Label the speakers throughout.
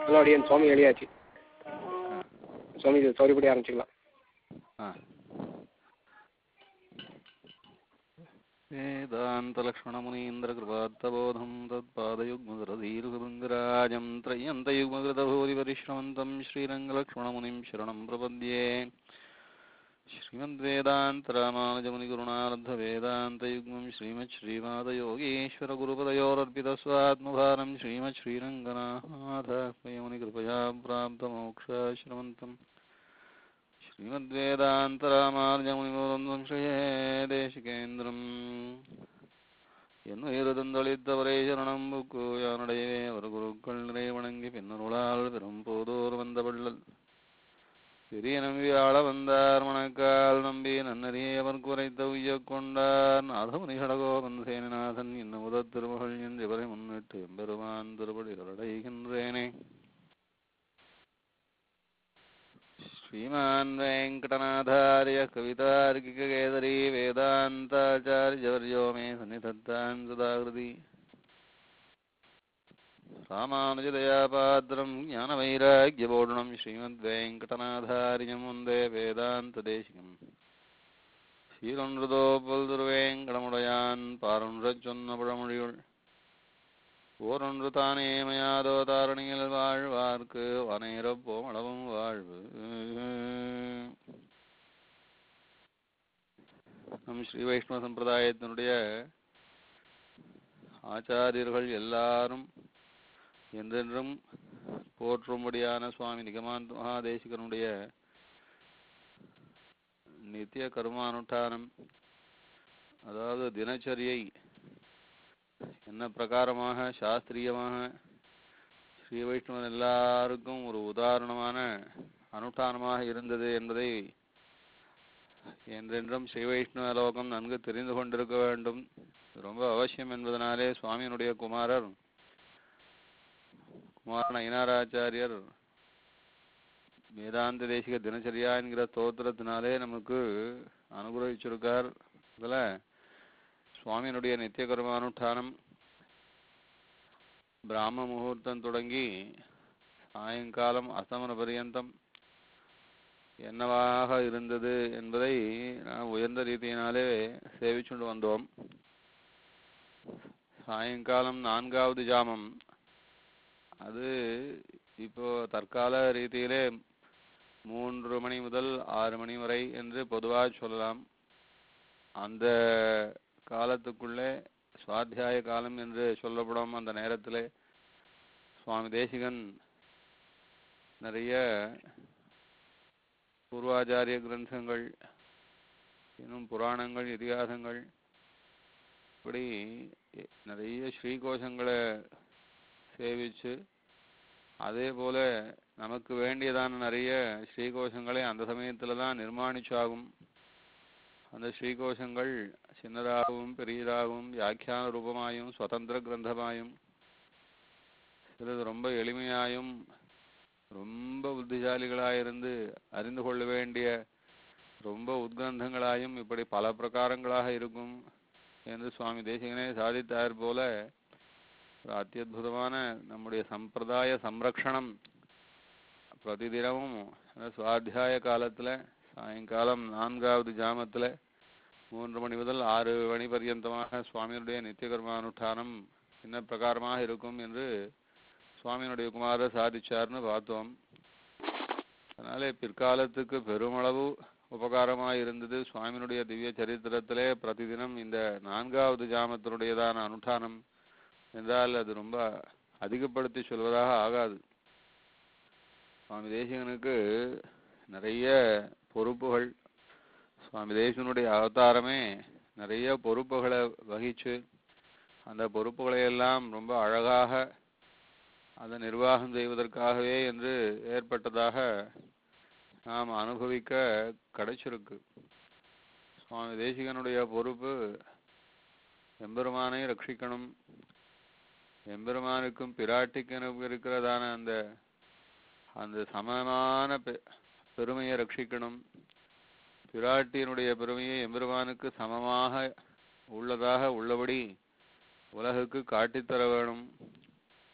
Speaker 1: Hello அடியன் சுவாமி எழுதியாச்சு சுவாமி இது சௌரியப்படி ஆரம்பிச்சுக்கலாம்
Speaker 2: ஆ वेदान्तलक्ष्मणमुनीन्द्रकृपात्तबोधं तत्पादयुग्मधरधीरुभृङ्गराजं त्रय्यन्तयुग्मकृतभूरिपरिश्रमन्तं श्रीरङ्गलक्ष्मणमुनिं शरणं प्रपद्ये श्रीमद्वेदान्तरामानुजमुनिगुरुणार्धवेदान्तयुग्मं श्रीमच्छ्रीमादयोगीश्वरगुरुपदयोरर्पितस्वात्मभारं श्रीमच्छ्रीरङ्गनाथमुनिकृपया प्राप्तमोक्षाश्रमन्तम् ശ്രീമദ്വേദാന്തരാമാർജമുനിമോദം സംശയേ ദേശികേന്ദ്രം എന്നുയരുതന്തളിത്തവരേ ശരണം ബുക്കു யானுடையவே ஒரு குருக்கள் நிறை வணங்கி பின்னருளால் பெரும் போதோர் வந்த வள்ளல் பெரிய நம்பி ஆள வந்தார் மணக்கால் நம்பி நன்னறியை அவர் குறைத்த உய்யக் கொண்டார் நாதமுனி கடகோபன் சேனநாதன் இன்னும் முதத் திருமகள் என்று இவரை முன்னிட்டு எம்பெருமான் திருப்படி அடைகின்றேனே श्रीमान् वेङ्कटनाथार्य कवितार्किककेसरी वेदान्ताचार्यवर्यो मे सन्निधत्तान् सदाकृति रामानुजदयापात्रं ज्ञानवैराग्यपूर्णं श्रीमद्वेङ्कटनाथार्यं वन्दे वेदान्तदेशिकम् சீரொன்றுதோப்புல்துருவேங்கடமுடையான் பாரொன்றச் சொன்ன பழமொழியுள் ஓரொன்று தானே மயாதோ தாரணியில் வாழ்வார்க்கு வனையிறப்போம் அளவும் வாழ்வு நம் ஸ்ரீ வைஷ்ணவ சம்பிரதாயத்தினுடைய ஆச்சாரியர்கள் எல்லாரும் என்றென்றும் போற்றும்படியான சுவாமி நிகமாந்த மகாதேசிகனுடைய நித்திய கர்மானுஷ்டானம் அதாவது தினச்சரியை என்ன பிரகாரமாக சாஸ்திரியமாக ஸ்ரீ வைஷ்ணவன் எல்லாருக்கும் ஒரு உதாரணமான அனுஷ்டானமாக இருந்தது என்பதை என்றென்றும் ஸ்ரீ வைஷ்ணவ லோகம் நன்கு தெரிந்து கொண்டிருக்க வேண்டும் இது ரொம்ப அவசியம் என்பதனாலே சுவாமியினுடைய குமாரர் குமாரன் ஐனாராச்சாரியர் வேதாந்த தேசிக தினச்சரியா என்கிற ஸ்தோத்திரத்தினாலே நமக்கு அனுகிரகிச்சிருக்கார் இதில் சுவாமியினுடைய நித்திய கர்மானுஷ்டானம் பிராம முகூர்த்தம் தொடங்கி சாயங்காலம் அஸ்தமன பரியந்தம் என்னவாக இருந்தது என்பதை நாம் உயர்ந்த ரீதியினாலே சேவிச்சுண்டு வந்தோம் சாயங்காலம் நான்காவது ஜாமம் அது இப்போ தற்கால ரீதியிலே மூன்று மணி முதல் ஆறு மணி வரை என்று பொதுவாக சொல்லலாம் அந்த காலத்துக்குள்ளே சுவாத்தியாய காலம் என்று சொல்லப்படும் அந்த நேரத்திலே சுவாமி தேசிகன் நிறைய பூர்வாச்சாரிய கிரந்தங்கள் இன்னும் புராணங்கள் இதிகாசங்கள் இப்படி நிறைய ஸ்ரீகோஷங்களை சேவிச்சு அதே போல நமக்கு வேண்டியதான நிறைய ஸ்ரீகோஷங்களை அந்த சமயத்தில் தான் நிர்மாணிச்சாகும் அந்த ஸ்ரீகோஷங்கள் சின்னதாகவும் பெரியதாகவும் வியாக்கியான ரூபமாயும் சுதந்திர கிரந்தமாயும் சிலது ரொம்ப எளிமையாயும் ரொம்ப புத்திசாலிகளாயிருந்து அறிந்து கொள்ள வேண்டிய ரொம்ப உத்கிரந்தங்களாயும் இப்படி பல பிரகாரங்களாக இருக்கும் என்று சுவாமி தேசிகனே சாதித்தார் போல ஒரு அத்தியுதமான நம்முடைய சம்பிரதாய சம்ரக்ஷணம் பிரதிதினமும் சுவாத்தியாய காலத்தில் சாயங்காலம் நான்காவது ஜாமத்தில் மூன்று மணி முதல் ஆறு மணி பர்யந்தமாக சுவாமியினுடைய நித்திய கர்மானுஷ்டானம் என்ன பிரகாரமாக இருக்கும் என்று சுவாமியினுடைய குமாரர் சாதிச்சார்னு பார்த்தோம் அதனாலே பிற்காலத்துக்கு பெருமளவு உபகாரமாக இருந்தது சுவாமியினுடைய திவ்ய சரித்திரத்திலே பிரதிதினம் இந்த நான்காவது ஜாமத்தினுடையதான அனுஷ்டானம் என்றால் அது ரொம்ப அதிகப்படுத்தி சொல்வதாக ஆகாது சுவாமி தேசிகனுக்கு நிறைய பொறுப்புகள் சுவாமி தேசிகனுடைய அவதாரமே நிறைய பொறுப்புகளை வகிச்சு அந்த பொறுப்புகளை எல்லாம் ரொம்ப அழகாக அதை நிர்வாகம் செய்வதற்காகவே என்று ஏற்பட்டதாக நாம் அனுபவிக்க கிடைச்சிருக்கு சுவாமி தேசிகனுடைய பொறுப்பு எம்பெருமானை ரட்சிக்கணும் எம்பெருமானுக்கும் பிராட்டிக்கும் இருக்கிறதான அந்த அந்த சமமான பெ- பெருமையை ரட்சிக்கணும் பிராட்டியினுடைய பெருமையை எம்பெருமானுக்கு சமமாக உள்ளதாக உள்ளபடி உலகுக்கு காட்டித்தர வேணும்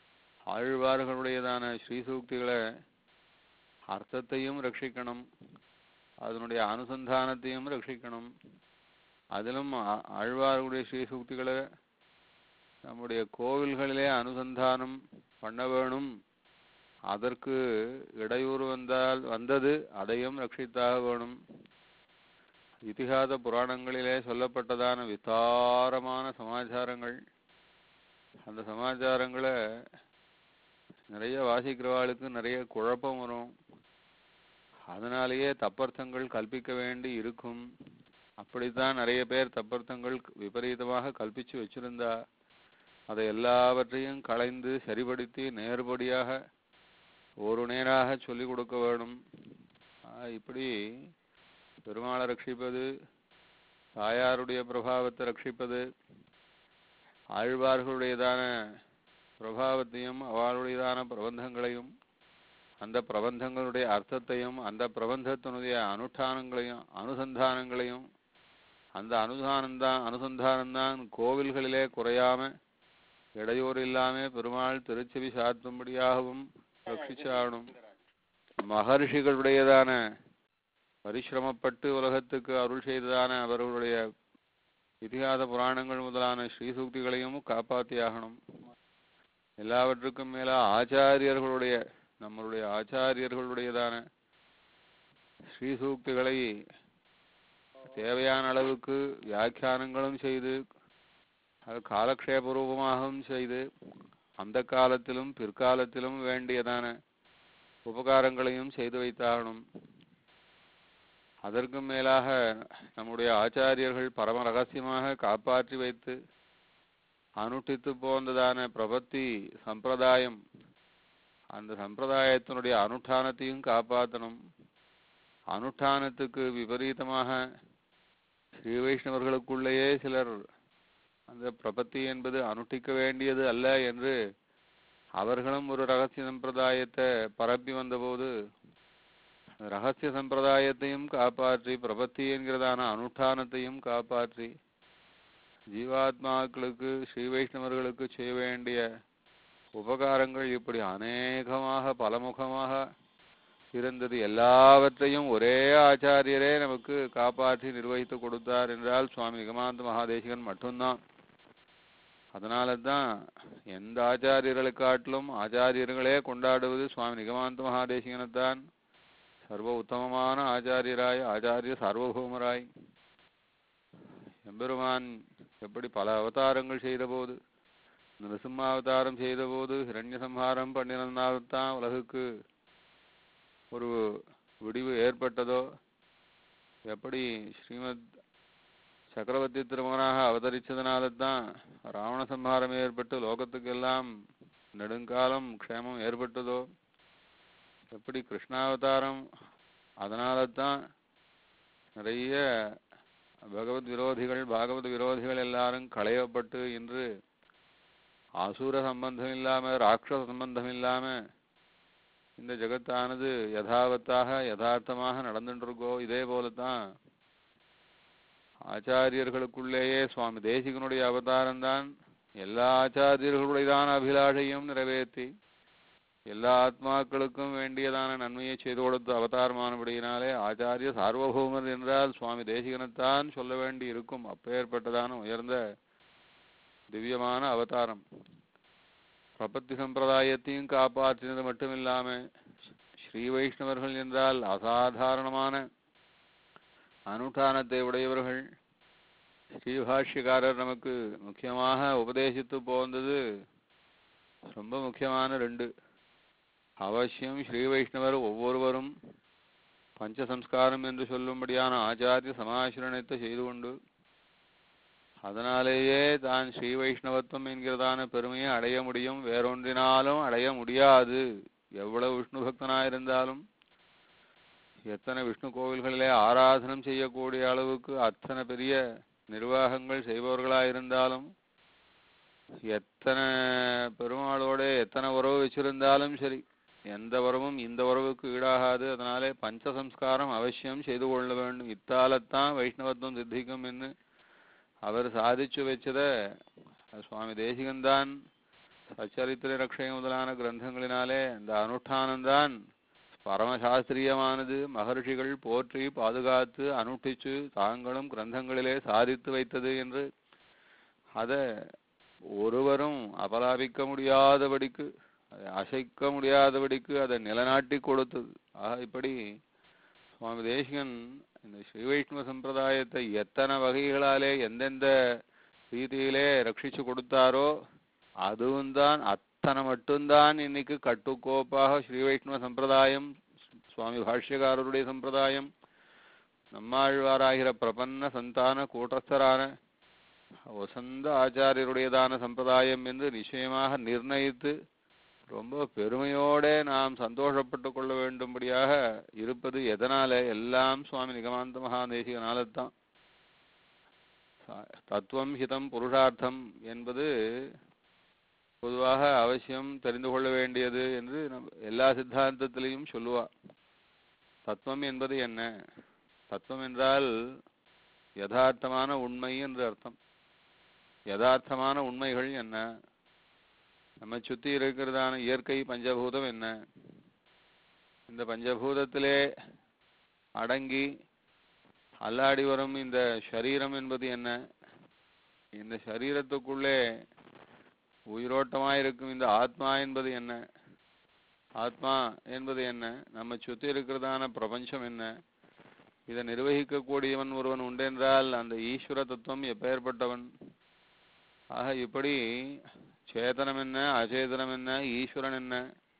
Speaker 2: ஆழ்வார்களுடையதான ஸ்ரீசூக்திகளை அர்த்தத்தையும் ரட்சிக்கணும் அதனுடைய அனுசந்தானத்தையும் ரட்சிக்கணும் அதிலும் ஆ- ஆழ்வார்களுடைய ஸ்ரீசூக்திகளை நம்முடைய கோவில்களிலே அனுசந்தானம் பண்ண வேணும் அதற்கு இடையூறு வந்தால் வந்தது அதையும் ரட்சித்தாக வேணும் இதிகாத புராணங்களிலே சொல்லப்பட்டதான விஸ்தாரமான சமாச்சாரங்கள் அந்த சமாச்சாரங்களை நிறைய வாசிக்கிறவாளுக்கு நிறைய குழப்பம் வரும் அதனாலேயே தப்பர்த்தங்கள் கல்பிக்க வேண்டி இருக்கும் அப்படித்தான் நிறைய பேர் தப்பர்த்தங்கள் விபரீதமாக கல்பிச்சு வச்சிருந்தா அதை எல்லாவற்றையும் களைந்து சரிபடுத்தி நேர்படியாக ஒரு நேராக சொல்லிக் கொடுக்க வேணும் ஆஹ் இப்படி பெருமாளை ரட்சிப்பது தாயாருடைய பிரபாவத்தை ரட்சிப்பது ஆழ்வார்களுடையதான பிரபாவத்தையும் அவளுடையதான பிரபந்தங்களையும் அந்த பிரபந்தங்களுடைய அர்த்தத்தையும் அந்த பிரபந்தத்தினுடைய அனுஷ்டானங்களையும் அனுசந்தானங்களையும் அந்த அனுதானந்தான் அனுசந்தானம்தான் கோவில்களிலே குறையாம இடையூறு இல்லாம பெருமாள் திருச்செவி சாத்தும்படியாகவும் ரட்சிச்சாகணும் மகர்ஷிகளுடையதான பரிசிரமப்பட்டு உலகத்துக்கு அருள் செய்ததான அவர்களுடைய இதிகாத புராணங்கள் முதலான ஸ்ரீசூக்திகளையும் காப்பாற்றியாகணும் எல்லாவற்றுக்கும் மேல ஆச்சாரியர்களுடைய நம்மளுடைய ஆச்சாரியர்களுடையதான ஸ்ரீசூக்திகளை தேவையான அளவுக்கு வியாக்கியானங்களும் செய்து அது காலக்ஷேப ரூபமாகவும் செய்து அந்த காலத்திலும் பிற்காலத்திலும் வேண்டியதான உபகாரங்களையும் செய்து வைத்தாகணும் அதற்கும் மேலாக நம்முடைய ஆச்சாரியர்கள் பரம ரகசியமாக காப்பாற்றி வைத்து அனுஷ்டித்து போந்ததான பிரபத்தி சம்பிரதாயம் அந்த சம்பிரதாயத்தினுடைய அனுஷ்டானத்தையும் காப்பாற்றணும் அனுஷ்டானத்துக்கு விபரீதமாக ஸ்ரீ வைஷ்ணவர்களுக்குள்ளேயே சிலர் அந்த பிரபத்தி என்பது அனுஷ்டிக்க வேண்டியது அல்ல என்று அவர்களும் ஒரு ரகசிய சம்பிரதாயத்தை பரப்பி வந்தபோது ரகசிய சம்பிரதாயத்தையும் காப்பாற்றி பிரபத்தி என்கிறதான அனுஷ்டானத்தையும் காப்பாற்றி ஜீவாத்மாக்களுக்கு ஸ்ரீ வைஷ்ணவர்களுக்கு செய்ய வேண்டிய உபகாரங்கள் இப்படி அநேகமாக பலமுகமாக இருந்தது எல்லாவற்றையும் ஒரே ஆச்சாரியரே நமக்கு காப்பாற்றி நிர்வகித்து கொடுத்தார் என்றால் சுவாமி நிகமாந்த மகாதேசிகன் மட்டும்தான் அதனால தான் எந்த ஆச்சாரியர்களை காட்டிலும் ஆச்சாரியர்களே கொண்டாடுவது சுவாமி நிகமாந்த மகாதேசிகனைத்தான் சர்வ உத்தமமான ஆச்சாரியராய் ஆச்சாரிய சார்வபௌமராய் எம்பெருமான் எப்படி பல அவதாரங்கள் செய்தபோது நிருசிம்ம அவதாரம் செய்தபோது ஹிரண்ய சம்ஹாரம் பண்ணினதுனால்தான் உலகுக்கு ஒரு விடிவு ஏற்பட்டதோ எப்படி ஸ்ரீமத் சக்கரவர்த்தி திருமகனாக அவதரிச்சதுனால தான் ராவண சம்ஹாரம் ஏற்பட்டு லோகத்துக்கெல்லாம் நெடுங்காலம் க்ஷேமம் ஏற்பட்டதோ எப்படி கிருஷ்ணாவதாரம் அதனால தான் நிறைய பகவத் விரோதிகள் பாகவத விரோதிகள் எல்லாரும் களையப்பட்டு இன்று அசுர சம்பந்தம் இல்லாம ராட்சச சம்பந்தம் இல்லாம இந்த ஜெகத்தானது யதாவத்தாக யதார்த்தமாக நடந்துட்டு இருக்கோ இதே போலத்தான் ஆச்சாரியர்களுக்குள்ளேயே சுவாமி தேசிகனுடைய அவதாரம் தான் எல்லா ஆச்சாரியர்களுடையதான அபிலாஷையும் நிறைவேற்றி எல்லா ஆத்மாக்களுக்கும் வேண்டியதான நன்மையை செய்து கொடுத்த அவதாரமானபடியினாலே ஆச்சாரிய சார்வபௌமர் என்றால் சுவாமி தேசிகனைத்தான் சொல்ல வேண்டி இருக்கும் அப்பேற்பட்டதான உயர்ந்த திவ்யமான அவதாரம் பிரபத்தி சம்பிரதாயத்தையும் காப்பாற்றினது மட்டுமில்லாம ஸ்ரீ வைஷ்ணவர்கள் என்றால் அசாதாரணமான அனுஷ்டானத்தை உடையவர்கள் ஸ்ரீபாஷ்யக்காரர் நமக்கு முக்கியமாக உபதேசித்து போந்தது ரொம்ப முக்கியமான ரெண்டு அவசியம் ஸ்ரீ வைஷ்ணவர் ஒவ்வொருவரும் பஞ்சசம்ஸ்காரம் என்று சொல்லும்படியான ஆச்சாரிய சமாசிரணத்தை செய்து கொண்டு அதனாலேயே தான் ஸ்ரீ வைஷ்ணவத்துவம் என்கிறதான பெருமையை அடைய முடியும் வேறொன்றினாலும் அடைய முடியாது எவ்வளவு விஷ்ணு பக்தனாயிருந்தாலும் எத்தனை விஷ்ணு கோவில்களிலே ஆராதனம் செய்யக்கூடிய அளவுக்கு அத்தனை பெரிய நிர்வாகங்கள் செய்பவர்களாயிருந்தாலும் எத்தனை பெருமாளோட எத்தனை உறவு வச்சிருந்தாலும் சரி எந்த உறவும் இந்த உறவுக்கு ஈடாகாது அதனாலே பஞ்சசம்ஸ்காரம் அவசியம் செய்து கொள்ள வேண்டும் இத்தாலத்தான் வைஷ்ணவத்துவம் சித்திக்கும் என்று அவர் சாதிச்சு வச்சத சுவாமி தேசிகன்தான் சச்சரித்திர ரக்ஷை முதலான கிரந்தங்களினாலே இந்த அனுஷ்டானம்தான் பரமசாஸ்திரியமானது மகர்ஷிகள் போற்றி பாதுகாத்து அனுஷ்டிச்சு தாங்களும் கிரந்தங்களிலே சாதித்து வைத்தது என்று அதை ஒருவரும் அபலாபிக்க முடியாதபடிக்கு அதை அசைக்க முடியாதபடிக்கு அதை நிலநாட்டி கொடுத்தது ஆக இப்படி சுவாமி தேசிகன் இந்த ஸ்ரீ வைஷ்ணவ சம்பிரதாயத்தை எத்தனை வகைகளாலே எந்தெந்த ரீதியிலே ரட்சிச்சு கொடுத்தாரோ அதுவும் தான் அத்தனை மட்டும்தான் இன்னைக்கு கட்டுக்கோப்பாக ஸ்ரீ வைஷ்ணவ சம்பிரதாயம் சுவாமி பாஷ்யக்காரருடைய சம்பிரதாயம் நம்மாழ்வாராகிற பிரபன்ன சந்தான கூட்டஸ்தரான வசந்த ஆச்சாரியருடையதான சம்பிரதாயம் என்று நிச்சயமாக நிர்ணயித்து ரொம்ப பெருமையோட நாம் சந்தோஷப்பட்டு கொள்ள வேண்டும்படியாக இருப்பது எதனால எல்லாம் சுவாமி நிகமாந்த மகாதேசிகனால தான் தத்துவம் ஹிதம் புருஷார்த்தம் என்பது பொதுவாக அவசியம் தெரிந்து கொள்ள வேண்டியது என்று நம் எல்லா சித்தாந்தத்திலையும் சொல்லுவா தத்துவம் என்பது என்ன தத்துவம் என்றால் யதார்த்தமான உண்மை என்று அர்த்தம் யதார்த்தமான உண்மைகள் என்ன நம்ம சுத்தி இருக்கிறதான இயற்கை பஞ்சபூதம் என்ன இந்த பஞ்சபூதத்திலே அடங்கி அல்லாடி வரும் இந்த சரீரம் என்பது என்ன இந்த சரீரத்துக்குள்ளே உயிரோட்டமாயிருக்கும் இந்த ஆத்மா என்பது என்ன ஆத்மா என்பது என்ன நம்ம சுத்தி இருக்கிறதான பிரபஞ்சம் என்ன இதை நிர்வகிக்கக்கூடியவன் ஒருவன் உண்டென்றால் அந்த ஈஸ்வர தத்துவம் எப்பேற்பட்டவன் ஆக இப்படி சேதனம் என்ன அச்சேதனம் என்ன ஈஸ்வரன் என்ன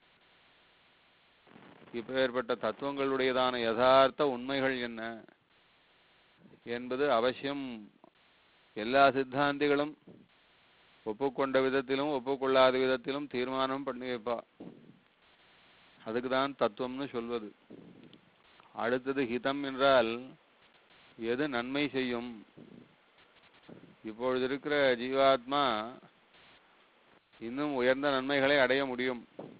Speaker 2: இப்பேற்பட்ட தத்துவங்களுடையதான யதார்த்த உண்மைகள் என்ன என்பது அவசியம் எல்லா சித்தாந்திகளும் ஒப்புக்கொண்ட விதத்திலும் ஒப்புக்கொள்ளாத விதத்திலும் தீர்மானம் பண்ணி வைப்பா அதுக்கு தான் தத்துவம்னு சொல்வது அடுத்தது ஹிதம் என்றால் எது நன்மை செய்யும் இப்பொழுது இருக்கிற ஜீவாத்மா இன்னும் உயர்ந்த நன்மைகளை அடைய முடியும்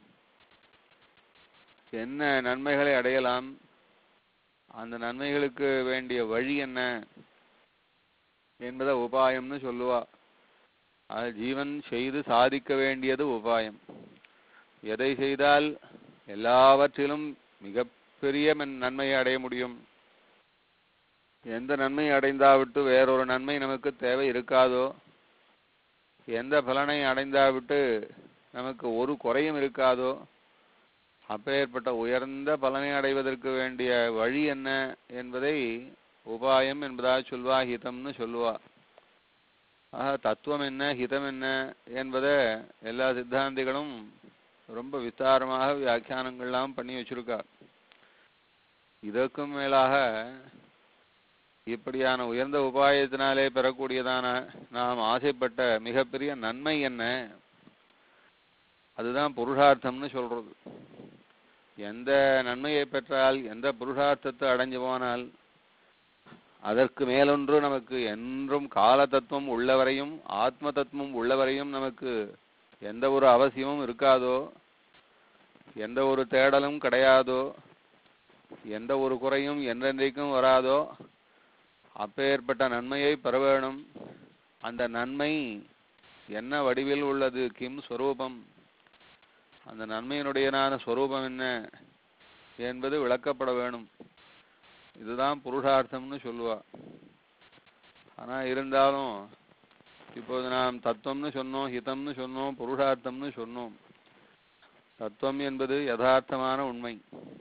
Speaker 2: என்ன நன்மைகளை அடையலாம் அந்த நன்மைகளுக்கு வேண்டிய வழி என்ன என்பதை உபாயம்னு சொல்லுவா அது ஜீவன் செய்து சாதிக்க வேண்டியது உபாயம் எதை செய்தால் எல்லாவற்றிலும் மிகப்பெரிய மென்- நன்மையை அடைய முடியும் எந்த நன்மை அடைந்தாவிட்டு வேறொரு நன்மை நமக்கு தேவை இருக்காதோ எந்த பலனை அடைந்தாவிட்டு நமக்கு ஒரு குறையும் இருக்காதோ அப்பேற்பட்ட உயர்ந்த பலனை அடைவதற்கு வேண்டிய வழி என்ன என்பதை உபாயம் என்பதா சொல்வா ஹிதம்னு சொல்லுவா ஆக தத்துவம் என்ன ஹிதம் என்ன என்பதை எல்லா சித்தாந்திகளும் ரொம்ப விஸ்தாரமாக வியாக்கியானங்கள்லாம் பண்ணி வச்சிருக்கா இதற்கும் மேலாக இப்படியான உயர்ந்த உபாயத்தினாலே பெறக்கூடியதான நாம் ஆசைப்பட்ட மிகப்பெரிய நன்மை என்ன அதுதான் புருஷார்த்தம்னு சொல்றது எந்த நன்மையை பெற்றால் எந்த புருஷார்த்தத்தை அடைஞ்சு போனால் அதற்கு மேலொன்று நமக்கு என்றும் கால தத்துவம் உள்ளவரையும் ஆத்ம தத்துவம் உள்ளவரையும் நமக்கு எந்த ஒரு அவசியமும் இருக்காதோ எந்த ஒரு தேடலும் கிடையாதோ எந்த ஒரு குறையும் என்றென்றைக்கும் வராதோ அப்பேற்பட்ட நன்மையை பெற வேணும் அந்த நன்மை என்ன வடிவில் உள்ளது கிம் ஸ்வரூபம் அந்த நன்மையினுடையனான ஸ்வரூபம் என்ன என்பது விளக்கப்பட வேணும் இதுதான் புருஷார்த்தம்னு சொல்லுவா ஆனா இருந்தாலும் இப்போது நாம் தத்துவம்னு சொன்னோம் ஹிதம்னு சொன்னோம் புருஷார்த்தம்னு சொன்னோம் தத்துவம் என்பது யதார்த்தமான உண்மை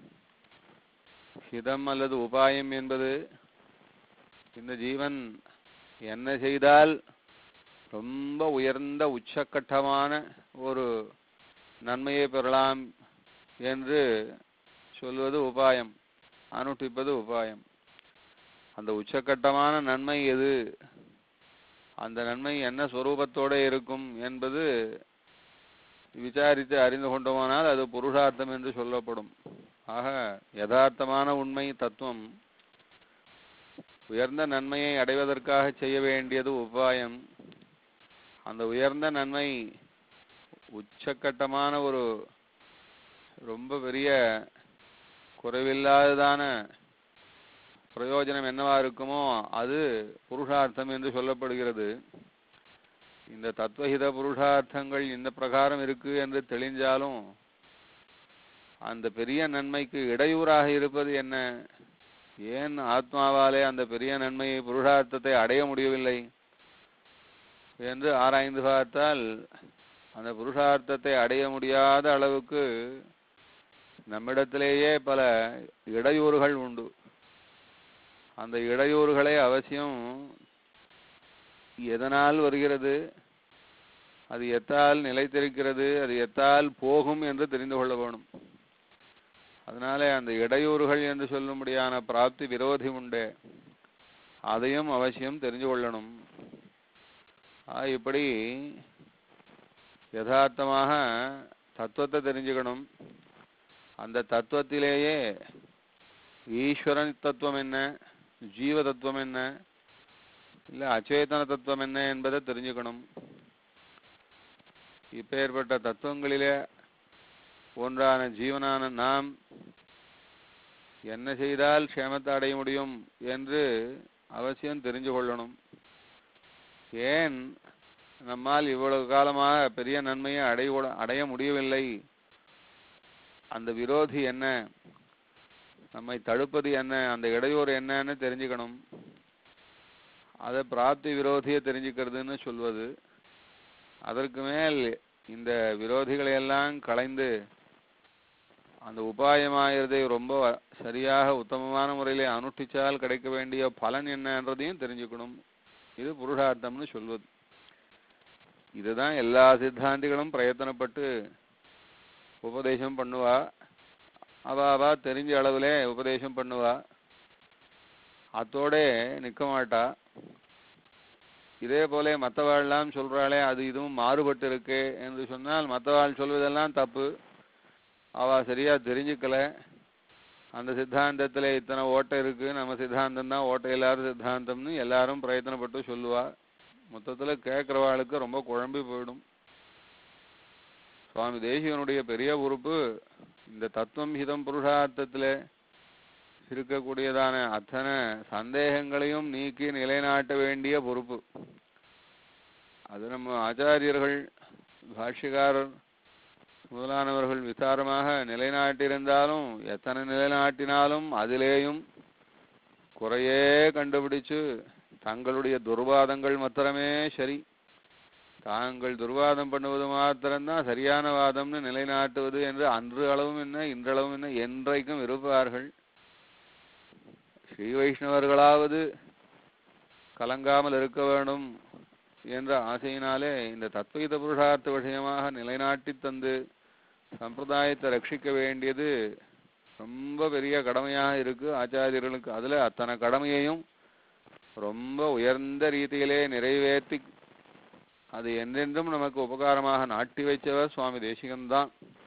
Speaker 2: ஹிதம் அல்லது உபாயம் என்பது இந்த ஜீவன் என்ன செய்தால் ரொம்ப உயர்ந்த உச்சக்கட்டமான ஒரு நன்மையை பெறலாம் என்று சொல்வது உபாயம் அனுஷ்டிப்பது உபாயம் அந்த உச்சக்கட்டமான நன்மை எது அந்த நன்மை என்ன ஸ்வரூபத்தோட இருக்கும் என்பது விசாரித்து அறிந்து கொண்டோமானால் அது புருஷார்த்தம் என்று சொல்லப்படும் ஆக யதார்த்தமான உண்மை தத்துவம் உயர்ந்த நன்மையை அடைவதற்காக செய்ய வேண்டியது உபாயம் அந்த உயர்ந்த நன்மை உச்சக்கட்டமான ஒரு ரொம்ப பெரிய குறைவில்லாததான பிரயோஜனம் என்னவா இருக்குமோ அது புருஷார்த்தம் என்று சொல்லப்படுகிறது இந்த தத்துவஹித புருஷார்த்தங்கள் இந்த பிரகாரம் இருக்கு என்று தெளிஞ்சாலும் அந்த பெரிய நன்மைக்கு இடையூறாக இருப்பது என்ன ஏன் ஆத்மாவாலே அந்த பெரிய நன்மையை புருஷார்த்தத்தை அடைய முடியவில்லை என்று ஆராய்ந்து பார்த்தால் அந்த புருஷார்த்தத்தை அடைய முடியாத அளவுக்கு நம்மிடத்திலேயே பல இடையூறுகள் உண்டு அந்த இடையூறுகளை அவசியம் எதனால் வருகிறது அது எத்தால் நிலைத்திருக்கிறது அது எத்தால் போகும் என்று தெரிந்து கொள்ள வேணும் அதனாலே அந்த இடையூறுகள் என்று சொல்லும்படியான பிராப்தி விரோதி உண்டு அதையும் அவசியம் தெரிஞ்சு கொள்ளணும் ஆ, இப்படி யதார்த்தமாக தத்துவத்தை தெரிஞ்சுக்கணும் அந்த தத்துவத்திலேயே ஈஸ்வரன் தத்துவம் என்ன ஜீவ தத்துவம் என்ன இல்லை அச்சேதன தத்துவம் என்ன என்பதை தெரிஞ்சுக்கணும் இப்பேற்பட்ட தத்துவங்களிலே ஒன்றான ஜீவனான நாம் என்ன செய்தால் க்ஷேமத்தை அடைய முடியும் என்று அவசியம் தெரிஞ்சு கொள்ளணும் ஏன் நம்மால் இவ்வளவு காலமாக பெரிய நன்மையை அடைய அடைய முடியவில்லை அந்த விரோதி என்ன நம்மை தடுப்பது என்ன அந்த இடையூறு என்னன்னு தெரிஞ்சுக்கணும் அதை பிராப்தி விரோதியை தெரிஞ்சுக்கிறதுன்னு சொல்வது அதற்கு மேல் இந்த விரோதிகளை எல்லாம் களைந்து அந்த உபாயமாகிறதை ரொம்ப சரியாக உத்தமமான முறையிலே அனுஷ்டிச்சால் கிடைக்க வேண்டிய பலன் என்னன்றதையும் தெரிஞ்சுக்கணும் இது புருஷார்த்தம்னு சொல்வது இதுதான் எல்லா சித்தாந்திகளும் பிரயத்தனப்பட்டு உபதேசம் பண்ணுவா அவ அவ தெரிஞ்ச அளவிலே உபதேசம் பண்ணுவா அத்தோட நிற்க மாட்டா இதே போல மற்றவாள்லாம் சொல்றாளே அது இதுவும் மாறுபட்டு இருக்கு என்று சொன்னால் மற்றவாள் சொல்வதெல்லாம் தப்பு அவ சரியா தெரிஞ்சுக்கல அந்த சித்தாந்தத்துல இத்தனை ஓட்டை இருக்கு நம்ம சித்தாந்தம் தான் ஓட்டை இல்லாத சித்தாந்தம்னு எல்லாரும் பிரயத்தனப்பட்டு சொல்லுவா மொத்தத்துல கேட்கிறவாளுக்கு ரொம்ப குழம்பி போயிடும் சுவாமி தேசிகனுடைய பெரிய பொறுப்பு இந்த தத்துவம் ஹிதம் புருஷார்த்தத்துல இருக்கக்கூடியதான அத்தனை சந்தேகங்களையும் நீக்கி நிலைநாட்ட வேண்டிய பொறுப்பு அது நம்ம ஆச்சாரியர்கள் பாஷ்யக்காரர் முதலானவர்கள் விசாரமாக நிலைநாட்டியிருந்தாலும் எத்தனை நிலைநாட்டினாலும் அதிலேயும் குறையே கண்டுபிடிச்சு தங்களுடைய துர்வாதங்கள் மாத்திரமே சரி தாங்கள் துர்வாதம் பண்ணுவது மாத்திரம்தான் சரியான வாதம்னு நிலைநாட்டுவது என்று அன்று அளவும் என்ன இன்றளவும் என்ன என்றைக்கும் இருப்பார்கள் ஸ்ரீ வைஷ்ணவர்களாவது கலங்காமல் இருக்க வேண்டும் என்ற ஆசையினாலே இந்த தத்வைத புருஷார்த்த விஷயமாக நிலைநாட்டி தந்து சம்பிரதாயத்தை ரட்சிக்க வேண்டியது ரொம்ப பெரிய கடமையாக இருக்கு ஆச்சாரியர்களுக்கு அதுல அத்தனை கடமையையும் ரொம்ப உயர்ந்த ரீதியிலே நிறைவேற்றி அது என்றென்றும் நமக்கு உபகாரமாக நாட்டி வைச்சவர் சுவாமி தேசிகன்தான்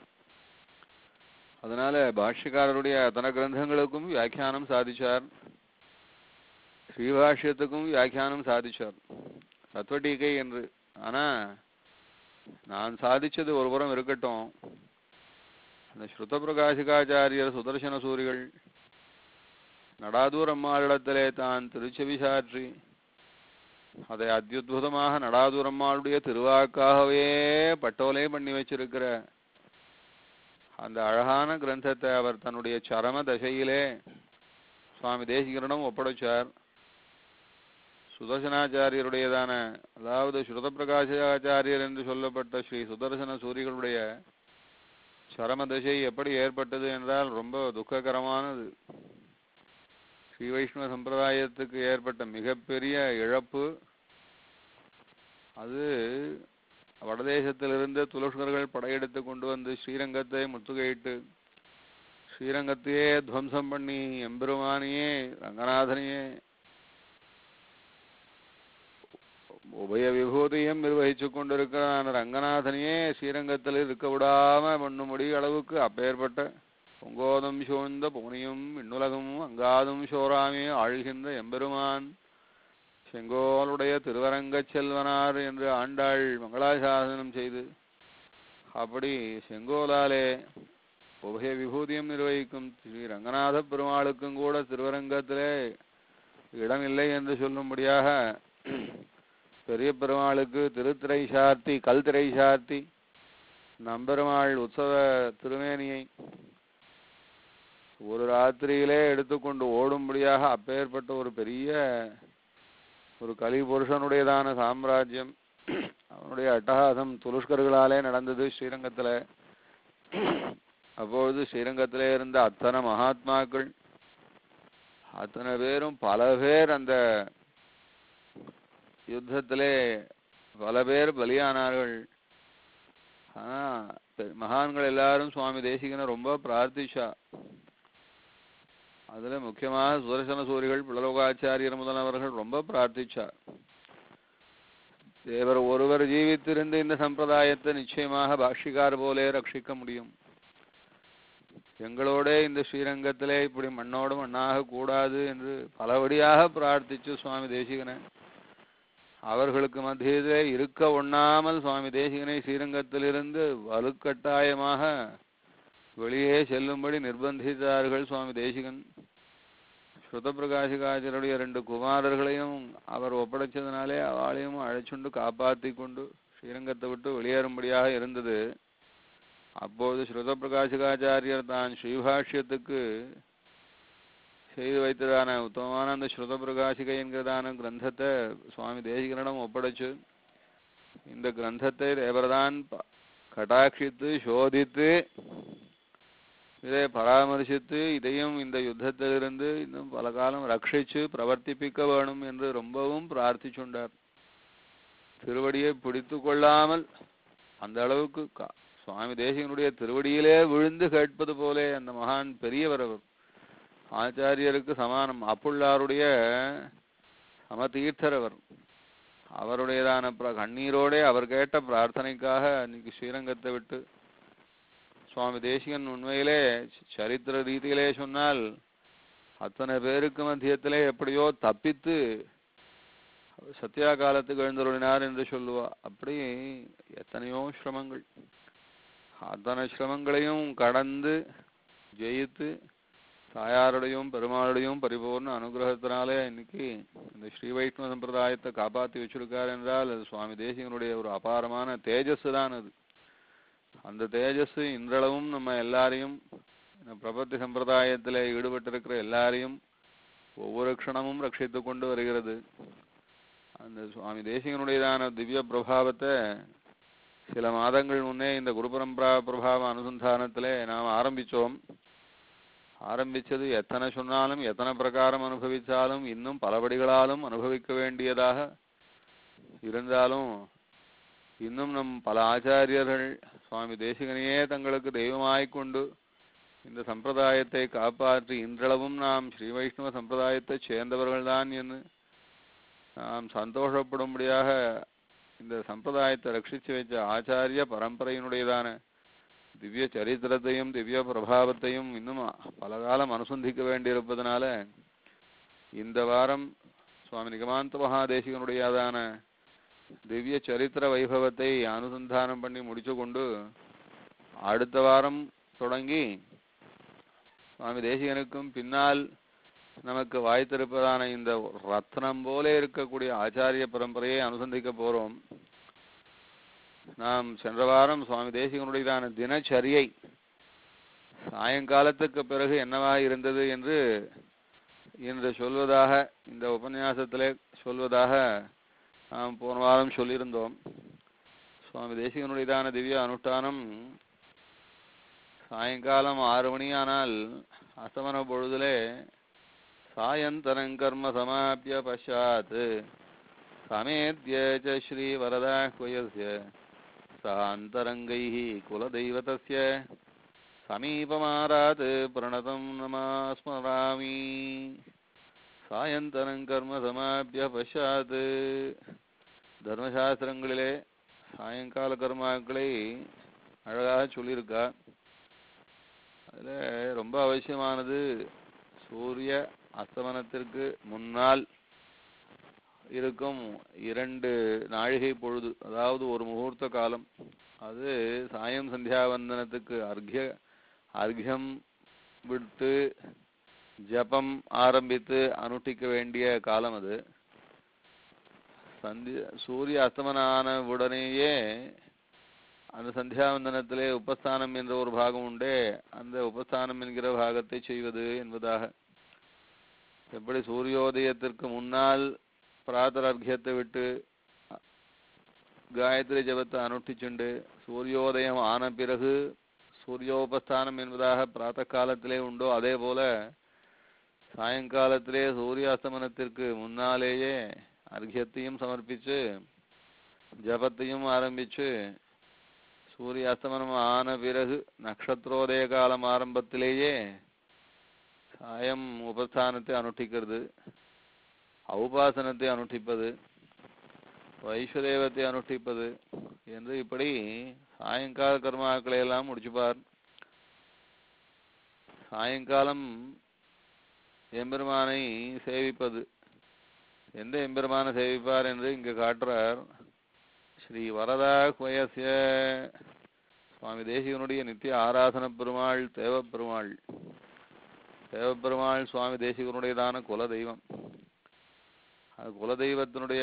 Speaker 2: அதனால பாஷ்யக்காரருடைய அத்தனை கிரந்தங்களுக்கும் வியாக்கியானம் சாதிச்சார் ஸ்ரீபாஷ்யத்துக்கும் வியாக்கியானம் சாதிச்சார் தத்துவடீகை என்று ஆனா நான் சாதிச்சது ஒரு புறம் இருக்கட்டும் அந்த ஸ்ருத பிரகாசிகாச்சாரியர் சுதர்சன சூரிகள் நடாதூர் அம்மாளிடத்திலே தான் திருச்செவி சாற்றி அதை அத்யுத்புதமாக நடாதூர் அம்மாளுடைய திருவாக்காகவே பட்டோலே பண்ணி வச்சிருக்கிற அந்த அழகான கிரந்தத்தை அவர் தன்னுடைய சரம தசையிலே சுவாமி தேசிகரிடம் ஒப்படைச்சார் சுதர்சனாச்சாரியருடையதான அதாவது ஸ்ருத பிரகாசாச்சாரியர் என்று சொல்லப்பட்ட ஸ்ரீ சுதர்சன சூரிகளுடைய சரம தசை எப்படி ஏற்பட்டது என்றால் ரொம்ப துக்ககரமானது ஸ்ரீ வைஷ்ணவ சம்பிரதாயத்துக்கு ஏற்பட்ட மிகப்பெரிய இழப்பு அது வடதேசத்திலிருந்து துலுஷ்கர்கள் படையெடுத்து கொண்டு வந்து ஸ்ரீரங்கத்தை முற்றுகையிட்டு ஸ்ரீரங்கத்தையே துவம்சம் பண்ணி எம்பெருமானையே ரங்கநாதனையே உபய விபூதியும் நிர்வகிச்சு கொண்டிருக்கிறான் ரங்கநாதனையே ஸ்ரீரங்கத்தில் இருக்க விடாம பண்ணும்படி அளவுக்கு அப்பேற்பட்ட பொங்கோதம் சோழ்ந்த புனியும் விண்ணுலகமும் அங்காதும் சோராமே ஆழ்கின்ற எம்பெருமான் செங்கோலுடைய திருவரங்கச் செல்வனார் என்று ஆண்டாள் மங்களாசாசனம் செய்து அப்படி செங்கோலாலே உபய விபூதியம் நிர்வகிக்கும் ஸ்ரீ ரங்கநாத பெருமாளுக்கும் கூட திருவரங்கத்திலே இடமில்லை என்று சொல்லும்படியாக பெரிய பெருமாளுக்கு திருத்திரை சார்த்தி கல்திரை சார்த்தி நம்பெருமாள் உற்சவ திருமேனியை ஒரு ராத்திரியிலே எடுத்துக்கொண்டு ஓடும்படியாக அப்பேற்பட்ட ஒரு பெரிய ஒரு கலி புருஷனுடையதான சாம்ராஜ்யம் அவனுடைய அட்டகாசம் துலுஷ்கர்களாலே நடந்தது ஸ்ரீரங்கத்துல அப்பொழுது ஸ்ரீரங்கத்திலே இருந்த அத்தனை மகாத்மாக்கள் அத்தனை பேரும் பல பேர் அந்த யுத்தத்திலே பல பேர் பலியானார்கள் ஆனா பெ- மகான்கள் எல்லாரும் சுவாமி தேசிகனை ரொம்ப பிரார்த்திச்சா அதுல முக்கியமாக சுதர்சன சூரிகள் பிள்ளலோகாச்சாரியர் முதலானவர்கள் ரொம்ப பிரார்த்திச்சா தேவர் ஒருவர் ஜீவித்திருந்து இந்த சம்பிரதாயத்தை நிச்சயமாக பாஷிகார் போலே ரட்சிக்க முடியும் எங்களோட இந்த ஸ்ரீரங்கத்திலே இப்படி மண்ணோடு மண்ணாக கூடாது என்று பலபடியாக பிரார்த்திச்சு சுவாமி தேசிகனை அவர்களுக்கு மத்தியிலே இருக்க ஒண்ணாமல் சுவாமி தேசிகனை ஸ்ரீரங்கத்திலிருந்து வலுக்கட்டாயமாக வெளியே செல்லும்படி நிர்பந்தித்தார்கள் சுவாமி தேசிகன் ஸ்ருதபிரகாசிகாச்சருடைய ரெண்டு குமாரர்களையும் அவர் ஒப்படைச்சதுனாலே அவளையும் அழைச்சுண்டு காப்பாத்தி கொண்டு ஸ்ரீரங்கத்தை விட்டு வெளியேறும்படியாக இருந்தது அப்போது ஸ்ருதபிரகாசிகாச்சாரியர் தான் ஸ்ரீபாஷ்யத்துக்கு செய்து வைத்ததான உத்தமமான அந்த ஸ்ருதபிரகாசிகை என்கிறதான கிரந்தத்தை சுவாமி தேசிகனிடம் ஒப்படைச்சு இந்த கிரந்தத்தை தேவர்தான் ப- கடாட்சித்து சோதித்து இதை பராமரிசித்து இதையும் இந்த யுத்தத்திலிருந்து இன்னும் பல காலம் ரட்சிச்சு பிரவர்த்திப்பிக்க வேணும் என்று ரொம்பவும் பிரார்த்திச்சுண்டார் திருவடியை பிடித்து கொள்ளாமல் அந்த அளவுக்கு கா- சுவாமி தேசிகனுடைய திருவடியிலே விழுந்து கேட்பது போலே அந்த மகான் பெரியவர் அவர் ஆச்சாரியருக்கு சமானம் அப்புள்ளாருடைய சமதீர்த்தர் அவர் அவருடையதான பிர- கண்ணீரோடே அவர் கேட்ட பிரார்த்தனைக்காக இன்னைக்கு ஸ்ரீரங்கத்தை விட்டு சுவாமி தேசிகன் உண்மையிலே ச- சரித்திர ரீதியிலே சொன்னால் அத்தனை பேருக்கு மத்தியத்திலே எப்படியோ தப்பித்து சத்யா காலத்துக்கு எழுந்தருளினார் என்று சொல்லுவா அப்படி எத்தனையோ சிரமங்கள் அத்தனை சிரமங்களையும் கடந்து ஜெயித்து தாயாருடையும் பெருமாளுடையும் பரிபூர்ண அனுகிரகத்தினாலே இன்னைக்கு இந்த ஸ்ரீ வைஷ்ணவ சம்பிரதாயத்தை காப்பாத்தி வச்சிருக்கார் என்றால் அது சுவாமி தேசிகனுடைய ஒரு அபாரமான தேஜஸ் தான் அது அந்த தேஜஸ் இன்றளவும் நம்ம எல்லாரையும் இந்த பிரபத்தி சம்பிரதாயத்திலே ஈடுபட்டிருக்கிற எல்லாரையும் ஒவ்வொரு க்ஷணமும் ரட்சித்து கொண்டு வருகிறது அந்த சுவாமி தேசிகனுடையதான திவ்ய பிரபாவத்தை சில மாதங்கள் முன்னே இந்த குரு பரம்பரா பிரபாவ அனுசந்தானத்திலே நாம் ஆரம்பிச்சோம் ஆரம்பிச்சது எத்தனை சொன்னாலும் எத்தனை பிரகாரம் அனுபவிச்சாலும் இன்னும் பலபடிகளாலும் அனுபவிக்க வேண்டியதாக இருந்தாலும் இன்னும் நம் பல ஆச்சாரியர்கள் சுவாமி தேசிகனையே தங்களுக்கு தெய்வமாய்க் கொண்டு இந்த சம்பிரதாயத்தை காப்பாற்றி இன்றளவும் நாம் ஸ்ரீ வைஷ்ணவ சம்பிரதாயத்தை சேர்ந்தவர்கள்தான் என்று நாம் சந்தோஷப்படும்படியாக இந்த சம்பிரதாயத்தை ரட்சிச்சு வச்ச ஆச்சாரிய பரம்பரையினுடையதான திவ்ய சரித்திரத்தையும் திவ்ய பிரபாவத்தையும் இன்னும் பல காலம் அனுசந்திக்க வேண்டியிருப்பதனால இந்த வாரம் சுவாமி நிகமாந்த மகாதேசிகனுடையதான திவ்ய சரித்திர வைபவத்தை அனுசந்தானம் பண்ணி முடிச்சு கொண்டு அடுத்த வாரம் தொடங்கி சுவாமி தேசிகனுக்கும் பின்னால் நமக்கு வாய்த்திருப்பதான இந்த ரத்னம் போல இருக்கக்கூடிய ஆச்சாரிய பரம்பரையை அனுசந்திக்க போறோம் நாம் சென்ற வாரம் சுவாமி தேசிகனுடையதான தினச்சரியை சாயங்காலத்துக்கு பிறகு என்னவாக இருந்தது என்று இன்று சொல்வதாக இந்த உபன்யாசத்திலே சொல்வதாக நாம் போன வாரம் சொல்லியிருந்தோம் சுவாமி தேசிகனுடையதான திவ்ய அனுஷ்டானம் சாயங்காலம் ஆறு மணி ஆனால் அஸ்தமன பொழுதிலே சாயந்தரம் கர்ம சமாப்பிய பஷாத் சமேத்ய ச ஸ்ரீவரதாஹ்வயஸ்ய சாந்தரங்கைः குலदैवतस्य சமீபமாராத் பிரணதம் நமாஸ்மராமி சாயந்தரம் கர்ம சமாப்பிய பஷாத் தர்மசாஸ்திரங்களிலே சாயங்கால கர்மாக்களை அழகாக சொல்லியிருக்கா அதில் ரொம்ப அவசியமானது சூரிய அஸ்தமனத்திற்கு முன்னால் இருக்கும் இரண்டு நாழிகை பொழுது அதாவது ஒரு முகூர்த்த காலம் அது சாயம் சந்தியாவந்தனத்துக்கு அர்க்ய அர்க்யம் விட்டு ஜபம் ஆரம்பித்து அனுஷ்டிக்க வேண்டிய காலம் அது சந்திய சூரிய அஸ்தமனான உடனேயே அந்த சந்தியாவந்தனத்திலே உபஸ்தானம் என்ற ஒரு பாகம் உண்டே அந்த உபஸ்தானம் என்கிற பாகத்தை செய்வது என்பதாக எப்படி சூரியோதயத்திற்கு முன்னால் பிராத்தர் அர்க்கியத்தை விட்டு அ- காயத்ரி ஜபத்தை அனுஷ்டிச்சுண்டு சூரியோதயம் ஆன பிறகு சூரியோபஸ்தானம் என்பதாக பிராத்த காலத்திலே உண்டோ அதே போல சாயங்காலத்திலே சூரியாஸ்தமனத்திற்கு முன்னாலேயே அர்க்கியத்தையும் சமர்ப்பிச்சு ஜபத்தையும் ஆரம்பிச்சு சூரிய அஸ்தமனம் ஆன பிறகு நட்சத்திரோதய காலம் ஆரம்பத்திலேயே சாயம் உபஸ்தானத்தை அனுஷ்டிக்கிறது ஔபாசனத்தை அனுஷ்டிப்பது வைஸ்வதேவத்தை அனுஷ்டிப்பது என்று இப்படி சாயங்கால கர்மாக்களை எல்லாம் முடிச்சுப்பார் சாயங்காலம் எம்பெருமானை சேவிப்பது எந்த எம்பெருமானை சேவிப்பார் என்று இங்கு காட்டுறார் ஸ்ரீ வரதாஹ்வயஸ்ய சுவாமி தேசிகனுடைய நித்திய ஆராதன பெருமாள் தேவப்பெருமாள் தேவப்பெருமாள் சுவாமி தேசிகனுடையதான குல தெய்வம் அது குலதெய்வத்தினுடைய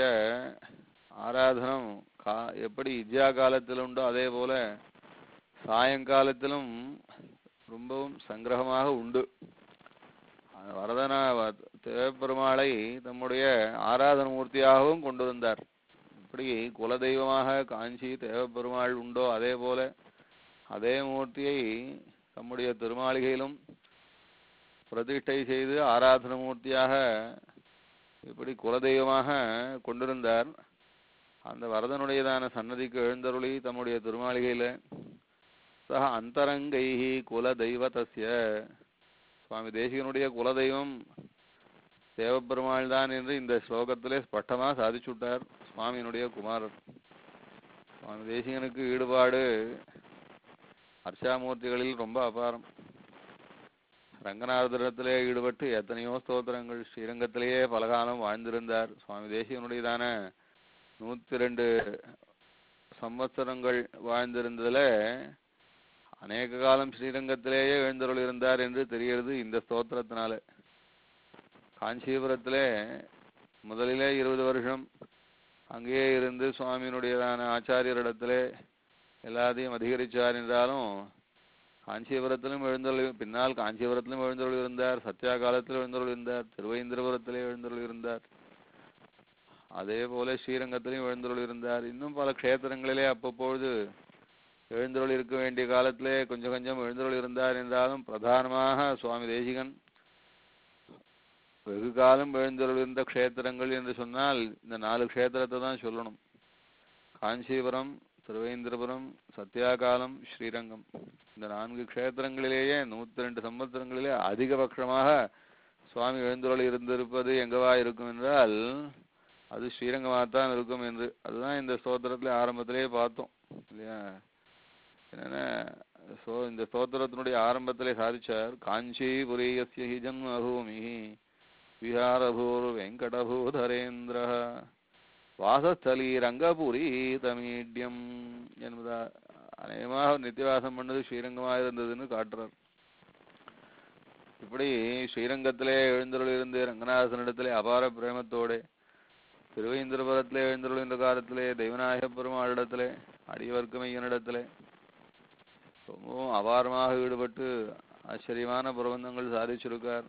Speaker 2: ஆராதனம் கா எப்படி இஜ்யா காலத்தில் உண்டோ அதே போல சாயங்காலத்திலும் ரொம்பவும் சங்கிரகமாக உண்டு அந்த வரதன வ- தேவப்பெருமாளை தம்முடைய ஆராதன மூர்த்தியாகவும் கொண்டு வந்தார் இப்படி குலதெய்வமாக காஞ்சி தேவப்பெருமாள் உண்டோ அதே போல அதே மூர்த்தியை தம்முடைய திருமாளிகையிலும் பிரதிஷ்டை செய்து ஆராதன மூர்த்தியாக இப்படி குலதெய்வமாக கொண்டிருந்தார் அந்த வரதனுடையதான சன்னதிக்கு எழுந்தருளி தம்முடைய திருமாளிகையில சக அந்தரங்கைஹி குலதெய்வதஸ்ய சுவாமி தேசிகனுடைய குலதெய்வம் தேவப்பெருமாள் தான் என்று இந்த ஸ்லோகத்திலே ஸ்பஷ்டமா சாதிச்சுட்டார் சுவாமியினுடைய குமாரர் சுவாமி தேசிகனுக்கு ஈடுபாடு அர்ச்சாமூர்த்திகளில் ரொம்ப அபாரம் ரங்கநாதரத்திலே ஈடுபட்டு எத்தனையோ ஸ்தோத்திரங்கள் ஸ்ரீரங்கத்திலேயே பலகாலம் வாழ்ந்திருந்தார் சுவாமி தேசிகனுடையதான நூத்தி ரெண்டு சம்வத்சரங்கள் வாழ்ந்திருந்ததுல அநேக காலம் ஸ்ரீரங்கத்திலேயே எழுந்தருள் இருந்தார் என்று தெரிகிறது இந்த ஸ்தோத்திரத்தினால காஞ்சிபுரத்திலே முதலிலே இருபது வருஷம் அங்கேயே இருந்து சுவாமியினுடையதான ஆச்சாரியரிடத்திலே எல்லாத்தையும் அதிகரிச்சார் என்றாலும் காஞ்சிபுரத்திலும் எழுந்தருள் பின்னால் காஞ்சிபுரத்திலும் எழுந்தருள் இருந்தார் சத்யா காலத்தில் எழுந்தருள் இருந்தார் திருவைந்திரபுரத்திலே எழுந்தருள் இருந்தார் அதே போல ஸ்ரீரங்கத்திலும் எழுந்தருள் இருந்தார் இன்னும் பல க்ஷேத்திரங்களிலே அப்பப்பொழுது எழுந்தருள் இருக்க வேண்டிய காலத்திலே கொஞ்சம் கொஞ்சம் எழுந்தருள் இருந்தார் என்றாலும் பிரதானமாக சுவாமி தேசிகன் வெகு காலம் எழுந்தருள் இருந்த க்ஷேத்திரங்கள் என்று சொன்னால் இந்த நாலு க்ஷேத்திரத்தை தான் சொல்லணும் காஞ்சிபுரம் திருவேந்திரபுரம் சத்யாகாலம் ஸ்ரீரங்கம் இந்த நான்கு க்ஷேத்திரங்களிலேயே நூத்தி ரெண்டு சம்பத்திரங்களிலே அதிகபட்சமாக சுவாமி எழுந்தருள் இருந்திருப்பது எங்கவா இருக்கும் என்றால் அது ஸ்ரீரங்கமாகத்தான் இருக்கும் என்று அதுதான் இந்த ஸ்தோத்திரத்துல ஆரம்பத்திலேயே பார்த்தோம் இல்லையா என்னன்னா சோ இந்த ஸ்தோத்திரத்தினுடைய ஆரம்பத்திலே சாதிச்சார் காஞ்சிபுரியஸ்ய ஹி ஜன்மபூமி விஹாரபூர் வெங்கடபூதரேந்திர வாசஸ்தலி ரங்கபுரி தமிழ்யம் என்பதா அநேகமாக நித்தியவாசம் பண்ணது ஸ்ரீரங்கமாக இருந்ததுன்னு காட்டுறார் இப்படி ஸ்ரீரங்கத்திலே எழுந்தருள் இருந்து ரங்கநாதனிடத்திலே அபார பிரேமத்தோட திருவேந்திரபுரத்திலே எழுந்தருள் என்ற காலத்திலே தெய்வநாயக பெருமாளிடத்திலே அடியவர்க்கமையனிடத்திலே ரொம்பவும் அபாரமாக ஈடுபட்டு ஆச்சரியமான பிரபந்தங்கள் சாதிச்சிருக்கார்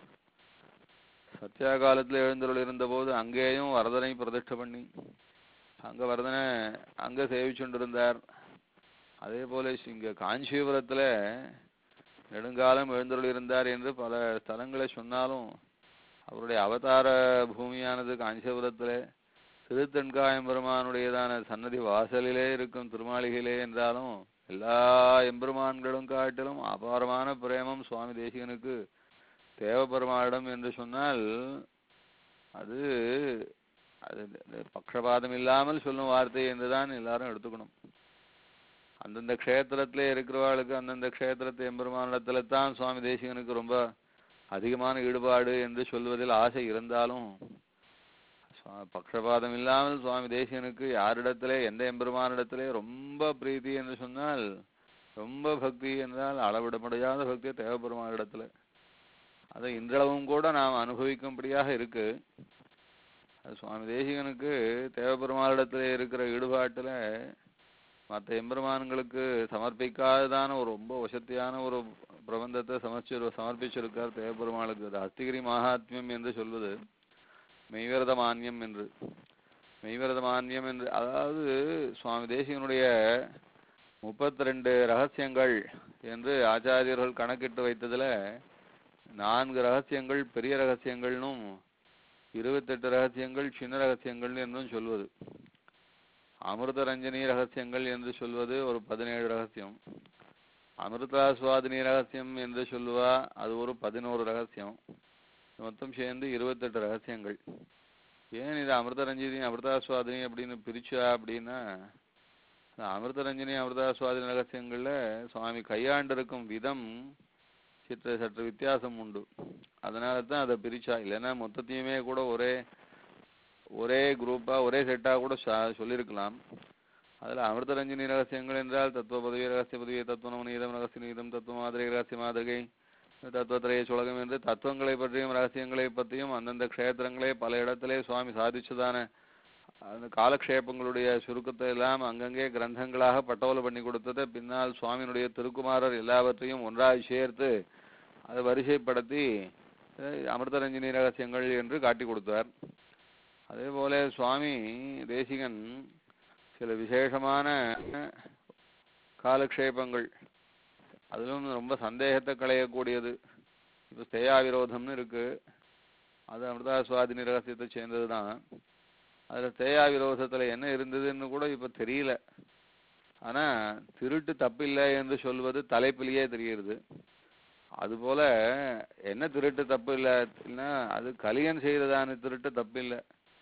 Speaker 2: சத்யா காலத்தில் எழுந்தருள் இருந்தபோது அங்கேயும் வரதனை பிரதிஷ்டை பண்ணி அங்க வரதனை அங்க சேவிச்சுண்டிருந்தார் அதே போல இங்க காஞ்சிபுரத்துல நெடுங்காலம் எழுந்தருள் இருந்தார் என்று பல ஸ்தலங்களை சொன்னாலும் அவருடைய அவதார பூமியானது காஞ்சிபுரத்திலே திருத்தென்காயம் பெருமானுடையதான சன்னதி வாசலிலே இருக்கும் திருமாளிகையிலே என்றாலும் எல்லா எம்பெருமான்களும் காட்டிலும் அபாரமான பிரேமம் சுவாமி தேசிகனுக்கு தேவபெருமானிடம் என்று சொன்னால் அது அது பக்ஷபாதம் இல்லாமல் சொல்லும் வார்த்தை என்றுதான் எல்லாரும் எடுத்துக்கணும் அந்தந்த க்ஷேத்திரத்திலே இருக்கிறவாளுக்கு அந்தந்த க்ஷேத்திரத்தை எம்பெருமானிடத்துல தான் சுவாமி தேசிகனுக்கு ரொம்ப அதிகமான ஈடுபாடு என்று சொல்வதில் ஆசை இருந்தாலும் சுவா- பக்ஷபாதம் இல்லாமல் சுவாமி தேசிகனுக்கு யாரிடத்திலே எந்த எம்பெருமானிடத்திலே ரொம்ப பிரீத்தி என்று சொன்னால் ரொம்ப பக்தி என்றால் அளவிட முடியாத பக்தி தேவபெருமானிடத்துல அதை இன்றளவும் கூட நாம் அனுபவிக்கும்படியாக இருக்கு அது சுவாமி தேசிகனுக்கு தேவபெருமானிடத்துல இருக்கிற ஈடுபாட்டுல மற்ற எம்பெருமான்களுக்கு சமர்ப்பிக்காததான ஒரு ரொம்ப வசத்தியான ஒரு பிரபந்தத்தை சமர்ச்சி சமர்ப்பிச்சிருக்கார் தேவபெருமாளுக்கு அது அஸ்திகிரி மகாத்மியம் என்று சொல்வது மெய்விரத மான்யம் என்று மெய்விரத மான்யம் என்று அதாவது சுவாமி தேசிகனுடைய முப்பத்தி ரெண்டு ரகசியங்கள் என்று ஆச்சாரியர்கள் கணக்கிட்டு வைத்ததுல நான்கு ரகசியங்கள் பெரிய ரகசியங்கள்னும் இருபத்தெட்டு ரகசியங்கள் சின்ன ரகசியங்கள் என்றும் சொல்வது அமிர்த ரஞ்சனி ரகசியங்கள் என்று சொல்வது ஒரு பதினேழு ரகசியம் அமிர்தாஸ்வாதினி ரகசியம் என்று சொல்லுவா அது ஒரு பதினோரு ரகசியம் மொத்தம் சேர்ந்து இருபத்தெட்டு ரகசியங்கள் ஏன் இது அமிர்தரஞ்சினி அமிர்தாஸ்வாதினி அப்படின்னு பிரிச்சா அப்படின்னா இந்த அமிர்தரஞ்சினி அமிர்தாஸ்வாதினி ரகசியங்கள்ல சுவாமி கையாண்டிருக்கும் விதம் சிற்ற சற்று வித்தியாசம் உண்டு அதனால தான் அதை பிரிச்சா இல்லைன்னா மொத்தத்தையுமே கூட ஒரே ஒரே குரூப்பா ஒரே செட்டா கூட சா- சொல்லியிருக்கலாம் அதுல அமிர்தரஞ்சினி ரகசியங்கள் என்றால் தத்துவ பதவி ரகசிய பதவி தத்துவம் நீதம் ரகசிய நீதம் தத்துவ மாதிரி ரகசிய மாதிரிகை தத்துவத்திரைய சுலகம் என்று தத்துவங்களை பற்றியும் ரகசியங்களை பற்றியும் அந்தந்த க்ஷேத்திரங்களே பல இடத்திலே சுவாமி சாதிச்சதான அந்த காலக்ஷேபங்களுடைய சுருக்கத்தை எல்லாம் அங்கங்கே கிரந்தங்களாக பட்டவலை பண்ணி கொடுத்ததை பின்னால் சுவாமியினுடைய திருக்குமாரர் எல்லாவற்றையும் ஒன்றாய் சேர்த்து அதை வரிசைப்படுத்தி அஹ், அமிர்தரஞ்சினி ரகசியங்கள் என்று காட்டி கொடுத்தார் அதே போல சுவாமி தேசிகன் சில விசேஷமான காலக்ஷேபங்கள் அதிலும் ரொம்ப சந்தேகத்தை களையக்கூடியது இப்போ ஸ்தேயா விரோதம்னு இருக்கு அது அமிர்தாஸ்வாதினி ரகசியத்தை சேர்ந்தது தான் அதில் ஸ்தேயா விரோதத்தில் என்ன இருந்ததுன்னு கூட இப்போ தெரியல ஆனா திருட்டு தப்பில்லை என்று சொல்வது தலைப்பிலேயே தெரிகிறது அதுபோல என்ன திருட்டு தப்பு இல்லைன்னா அது கலியன் செய்ததான திருட்டு தப்பில்லை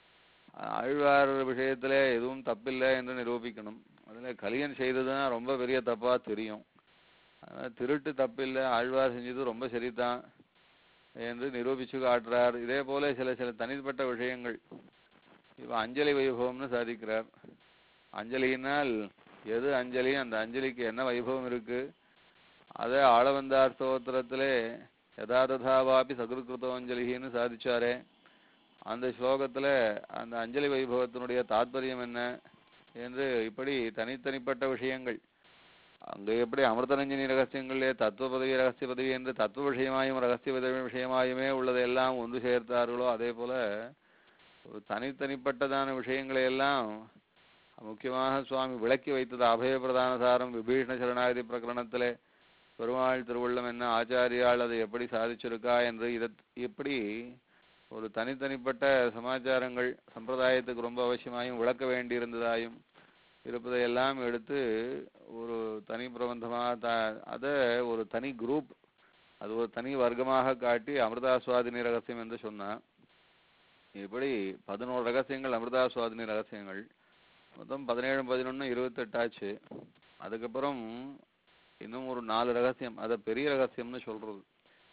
Speaker 2: ஆழ்வார் விஷயத்துல எதுவும் தப்பில்லை என்று நிரூபிக்கணும் அதுல கலியன் செய்ததுதான் ரொம்ப பெரிய தப்பா தெரியும் அதனால திருட்டு தப்பில்லை ஆழ்வார் செஞ்சது ரொம்ப சரிதான் என்று நிரூபிச்சு காட்டுறார் இதே போல சில சில தனிப்பட்ட விஷயங்கள் இப்ப அஞ்சலி வைபவம்னு சாதிக்கிறார் அஞ்சலியினால் எது அஞ்சலி அந்த அஞ்சலிக்கு என்ன வைபவம் இருக்கு அதை ஆளவந்தார் ஸ்தோத்திரத்திலே யதாததாவாபி சகிருக்கிருத்தோஞ்சலின்னு சாதிச்சாரே அந்த ஸ்லோகத்துல அந்த அஞ்சலி வைபவத்தினுடைய தாத்பரியம் என்ன என்று இப்படி தனித்தனிப்பட்ட விஷயங்கள் அங்க எப்படி அமிர்தரஞ்சனி ரகசியங்களிலே தத்துவ பதவி ரகசிய பதவி என்று தத்துவ விஷயமாயும் ரகசிய பதவி விஷயமாயுமே உள்ளதையெல்லாம் ஒன்று சேர்த்தார்களோ அதே போல ஒரு தனித்தனிப்பட்டதான விஷயங்களை எல்லாம் முக்கியமாக சுவாமி விளக்கி வைத்தது அபய பிரதானசாரம் விபீஷண சரணாகதி பிரகரணத்திலே பெருமாள் திருவள்ளம் என்ன ஆச்சாரியால் அதை எப்படி சாதிச்சிருக்கா என்று இதை இப்படி ஒரு தனித்தனிப்பட்ட சமாச்சாரங்கள் சம்பிரதாயத்துக்கு ரொம்ப அவசியமாயும் விளக்க வேண்டியிருந்ததாயும் இருப்பதையெல்லாம் எடுத்து ஒரு தனி பிரபந்தமாக த அதை ஒரு தனி குரூப் அது ஒரு தனி வர்க்கமாக காட்டி அமிர்தாஸ்வாதினி ரகசியம் என்று சொன்னான் இப்படி பதினோரு ரகசியங்கள் அமிர்தாஸ்வாதினி ரகசியங்கள் மொத்தம் பதினேழு பதினொன்று இருபத்தெட்டாச்சு அதுக்கப்புறம் இன்னும் ஒரு நாலு ரகசியம் அதை பெரிய ரகசியம்னு சொல்றது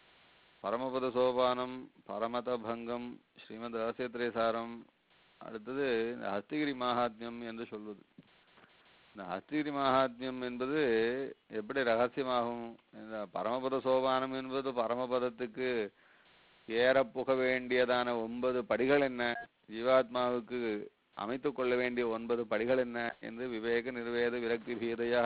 Speaker 2: பரமபத சோபானம் பரமத பங்கம் ஸ்ரீமத் ரகசியத்திரேசாரம் அடுத்தது இந்த ஹஸ்திகிரி மகாத்மியம் என்று சொல்வது இந்த ஹஸ்திகிரி மகாத்மியம் என்பது எப்படி ரகசியமாகும் இந்த பரமபத சோபானம் என்பது பரமபதத்துக்கு ஏற புக வேண்டியதான ஒன்பது படிகள் என்ன ஜீவாத்மாவுக்கு அமைத்துக் கொள்ள வேண்டிய ஒன்பது படிகள் என்ன என்று விவேக நிர்வேத விரக்தி பீதையா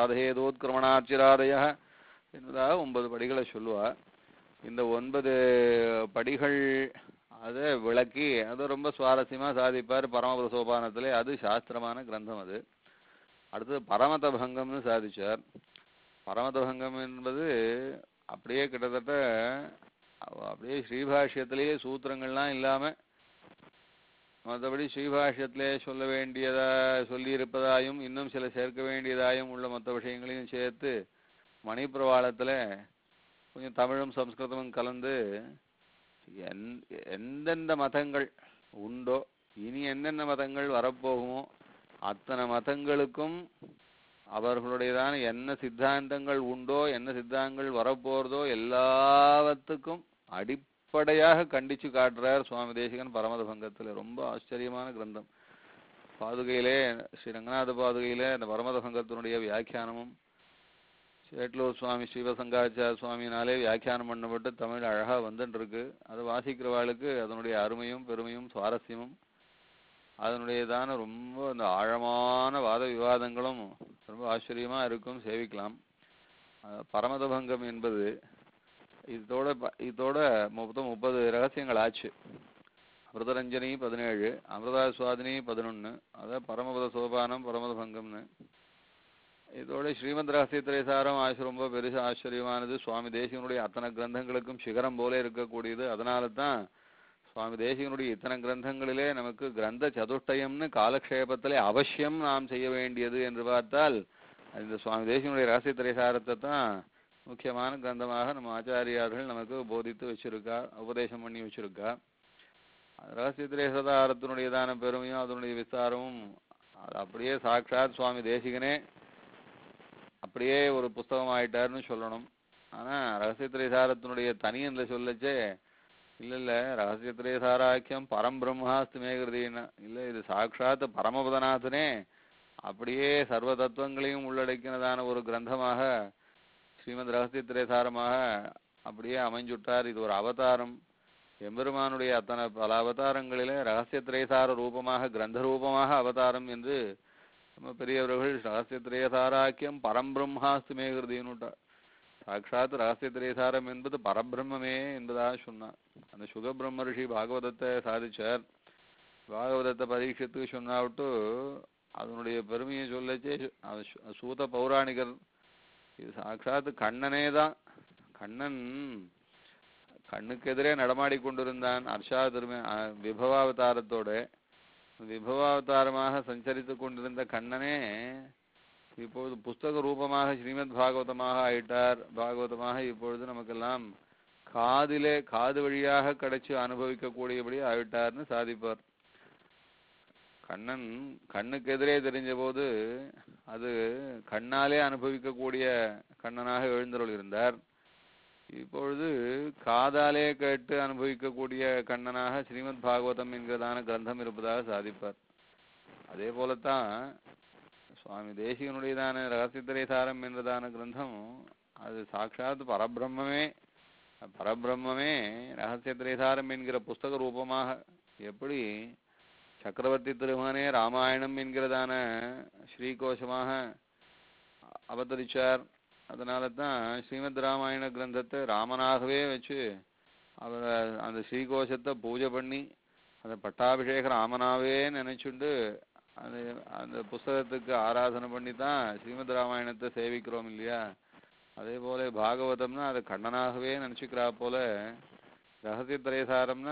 Speaker 2: பிரசாதேதோத்கிரமணாச்சிராதயா என்பதாக ஒன்பது படிகளை சொல்லுவார் இந்த ஒன்பது படிகள் அதை விளக்கி அதை ரொம்ப சுவாரஸ்யமா சாதிப்பார் பரமபத சோபானத்திலே அது சாஸ்திரமான கிரந்தம் அது அடுத்தது பரமத பங்கம்னு சாதிச்சார் பரமத பங்கம் என்பது அப்படியே கிட்டத்தட்ட அவ- அப்படியே ஸ்ரீபாஷ்யத்திலேயே சூத்திரங்கள்லாம் இல்லாம மற்றபடி ஸ்ரீபாஷ்யத்திலே சொல்ல வேண்டியதா சொல்லி இருப்பதாயும் இன்னும் சில சேர்க்க வேண்டியதாயும் உள்ள மற்ற விஷயங்களையும் சேர்த்து மணிப்பிரவாளத்துல கொஞ்சம் தமிழும் சம்ஸ்கிருதமும் கலந்து எந் எந்தெந்த மதங்கள் உண்டோ இனி என்னென்ன மதங்கள் வரப்போகுமோ அத்தனை மதங்களுக்கும் அவர்களுடையதான என்ன சித்தாந்தங்கள் உண்டோ என்ன சித்தாந்தங்கள் வரப்போறதோ எல்லாவற்றுக்கும் அடிப்படையாக கண்டிச்சு காட்டுறார் சுவாமி தேசிகன் பரமத பங்கத்துல ரொம்ப ஆச்சரியமான கிரந்தம் பாதுகையிலே ஸ்ரீ ரங்கநாத பாதுகையிலே அந்த பரமத பங்கத்தினுடைய வியாக்கியானமும் சேட்லூர் சுவாமி ஸ்ரீவசங்காச்சார சுவாமினாலே வியாக்கியானம் பண்ணப்பட்டு தமிழ் அழகா வந்துட்டு இருக்கு அதை வாசிக்கிறவாளுக்கு அதனுடைய அருமையும் பெருமையும் சுவாரஸ்யமும் அதனுடையதான ரொம்ப அந்த ஆழமான வாத விவாதங்களும் ரொம்ப ஆச்சரியமா இருக்கும் சேவிக்கலாம் அஹ் பரமதபங்கம் என்பது இதோட ப- இதோட மொத்தம் முப்பது ரகசியங்கள் ஆச்சு அமிர்தரஞ்சனி பதினேழு அமிர்தாஸ்வாதினி பதினொன்னு அதான் பரமபத சோபானம் பரமதபங்கம்னு இதோட ஸ்ரீமத் ரகசிய திரைசாரம் ஆச்சு ரொம்ப பெருசு ஆச்சரியமானது சுவாமி தேசிகனுடைய அத்தனை கிரந்தங்களுக்கும் சிகரம் போல இருக்கக்கூடியது அதனால தான் சுவாமி தேசிகனுடைய இத்தனை கிரந்தங்களிலே நமக்கு கிரந்த சதுஷ்டயம்னு காலக்ஷேபத்திலே அவசியம் நாம் செய்ய வேண்டியது என்று பார்த்தால் இந்த சுவாமி தேசிகனுடைய ரகசிய திரைசாரத்தை தான் முக்கியமான கிரந்தமாக நம்ம ஆச்சாரியார்கள் நமக்கு போதித்து வச்சிருக்கா உபதேசம் பண்ணி வச்சிருக்கா ரகசிய திரைசாரத்தினுடையதான பெருமையும் அதனுடைய விஸ்தாரமும் அது அப்படியே சாட்சாத் சுவாமி தேசிகனே அப்படியே ஒரு புஸ்தகம் ஆயிட்டாருன்னு சொல்லணும் ஆனா ரகசிய திரைசாரத்தினுடைய தனியன்ல சொல்லச்சே இல்ல இல்ல ரகசிய திரைசாராக்கியம் பரம்பிரம்மாஸ்து மேகிருதினா இல்ல இது சாட்சாத் பரமபதநாதனே அப்படியே சர்வ தத்துவங்களையும் உள்ளடக்கினதான ஒரு கிரந்தமாக ஸ்ரீமத் ரகசிய திரைசாரமாக அப்படியே அமைஞ்சுட்டார் இது ஒரு அவதாரம் எம்பெருமானுடைய அத்தனை பல அவதாரங்களிலே ரகசிய திரைசார ரூபமாக கிரந்த ரூபமாக அவதாரம் என்று நம்ம பெரியவர்கள் ரகசிய திரையசாராக்கியம் பரம்பிரம்மாஸ்து மேகிருதினுட்டார் சாட்சாத் ரகசிய திரைசாரம் என்பது பரபிரம்மே என்பதாக சொன்னார் அந்த சுகபிரம்ம ரிஷி பாகவதத்தை சாதிச்சார் பாகவதத்தை பரீட்சித்து சொன்னாவிட்டு அதனுடைய பெருமையை சொல்லச்சே அது சு- சூத பௌராணிகர் இது சாட்சாத் கண்ணனே தான் கண்ணன் கண்ணுக்கு எதிரே நடமாடி கொண்டிருந்தான் அர்ஷா திரும அஹ் விபவாவதாரத்தோட விபவாவதாரமாக சஞ்சரித்து கொண்டிருந்த கண்ணனே இப்பொழுது புஸ்தக ரூபமாக ஸ்ரீமத் பாகவதமாக ஆயிட்டார் பாகவதமாக இப்பொழுது நமக்கெல்லாம் காதிலே காது வழியாக கிடைச்சு அனுபவிக்கக்கூடியபடி ஆயிட்டார்னு சாதிப்பார் கண்ணன் கண்ணுக்கு எதிரே தெரிஞ்ச போது அது கண்ணாலே அனுபவிக்கக்கூடிய கண்ணனாக எழுந்தருள் இருந்தார் இப்பொழுது காதாலே கேட்டு அனுபவிக்கக்கூடிய கண்ணனாக ஸ்ரீமத் பாகவதம் என்கிறதான கிரந்தம் இருப்பதாக சாதிப்பார் அதே போலத்தான் சுவாமி தேசிகனுடையதான ரகசியத்திரை சாரம் என்றதான கிரந்தம் அது சாட்சாத் பரபிரம்மே பரபிரம்மே ரகசியத்திரை சாரம் என்கிற புஸ்தக ரூபமாக எப்படி சக்கரவர்த்தி திருமகனே ராமாயணம் என்கிறதான ஸ்ரீகோஷமாக அவதரிச்சார் அதனால தான் ஸ்ரீமத் ராமாயண கிரந்தத்தை ராமனாகவே வச்சு அவர் அந்த ஸ்ரீகோஷத்தை பூஜை பண்ணி அந்த பட்டாபிஷேக ராமனாவே நினைச்சுண்டு அந்த அந்த புஸ்தகத்துக்கு ஆராதனை பண்ணி தான் ஸ்ரீமத் ராமாயணத்தை சேவிக்கிறோம் இல்லையா அதே போல பாகவதம்னா அதை கண்ணனாகவே நினைச்சுக்கிறா போல ரகசிய திரைசாரம்னா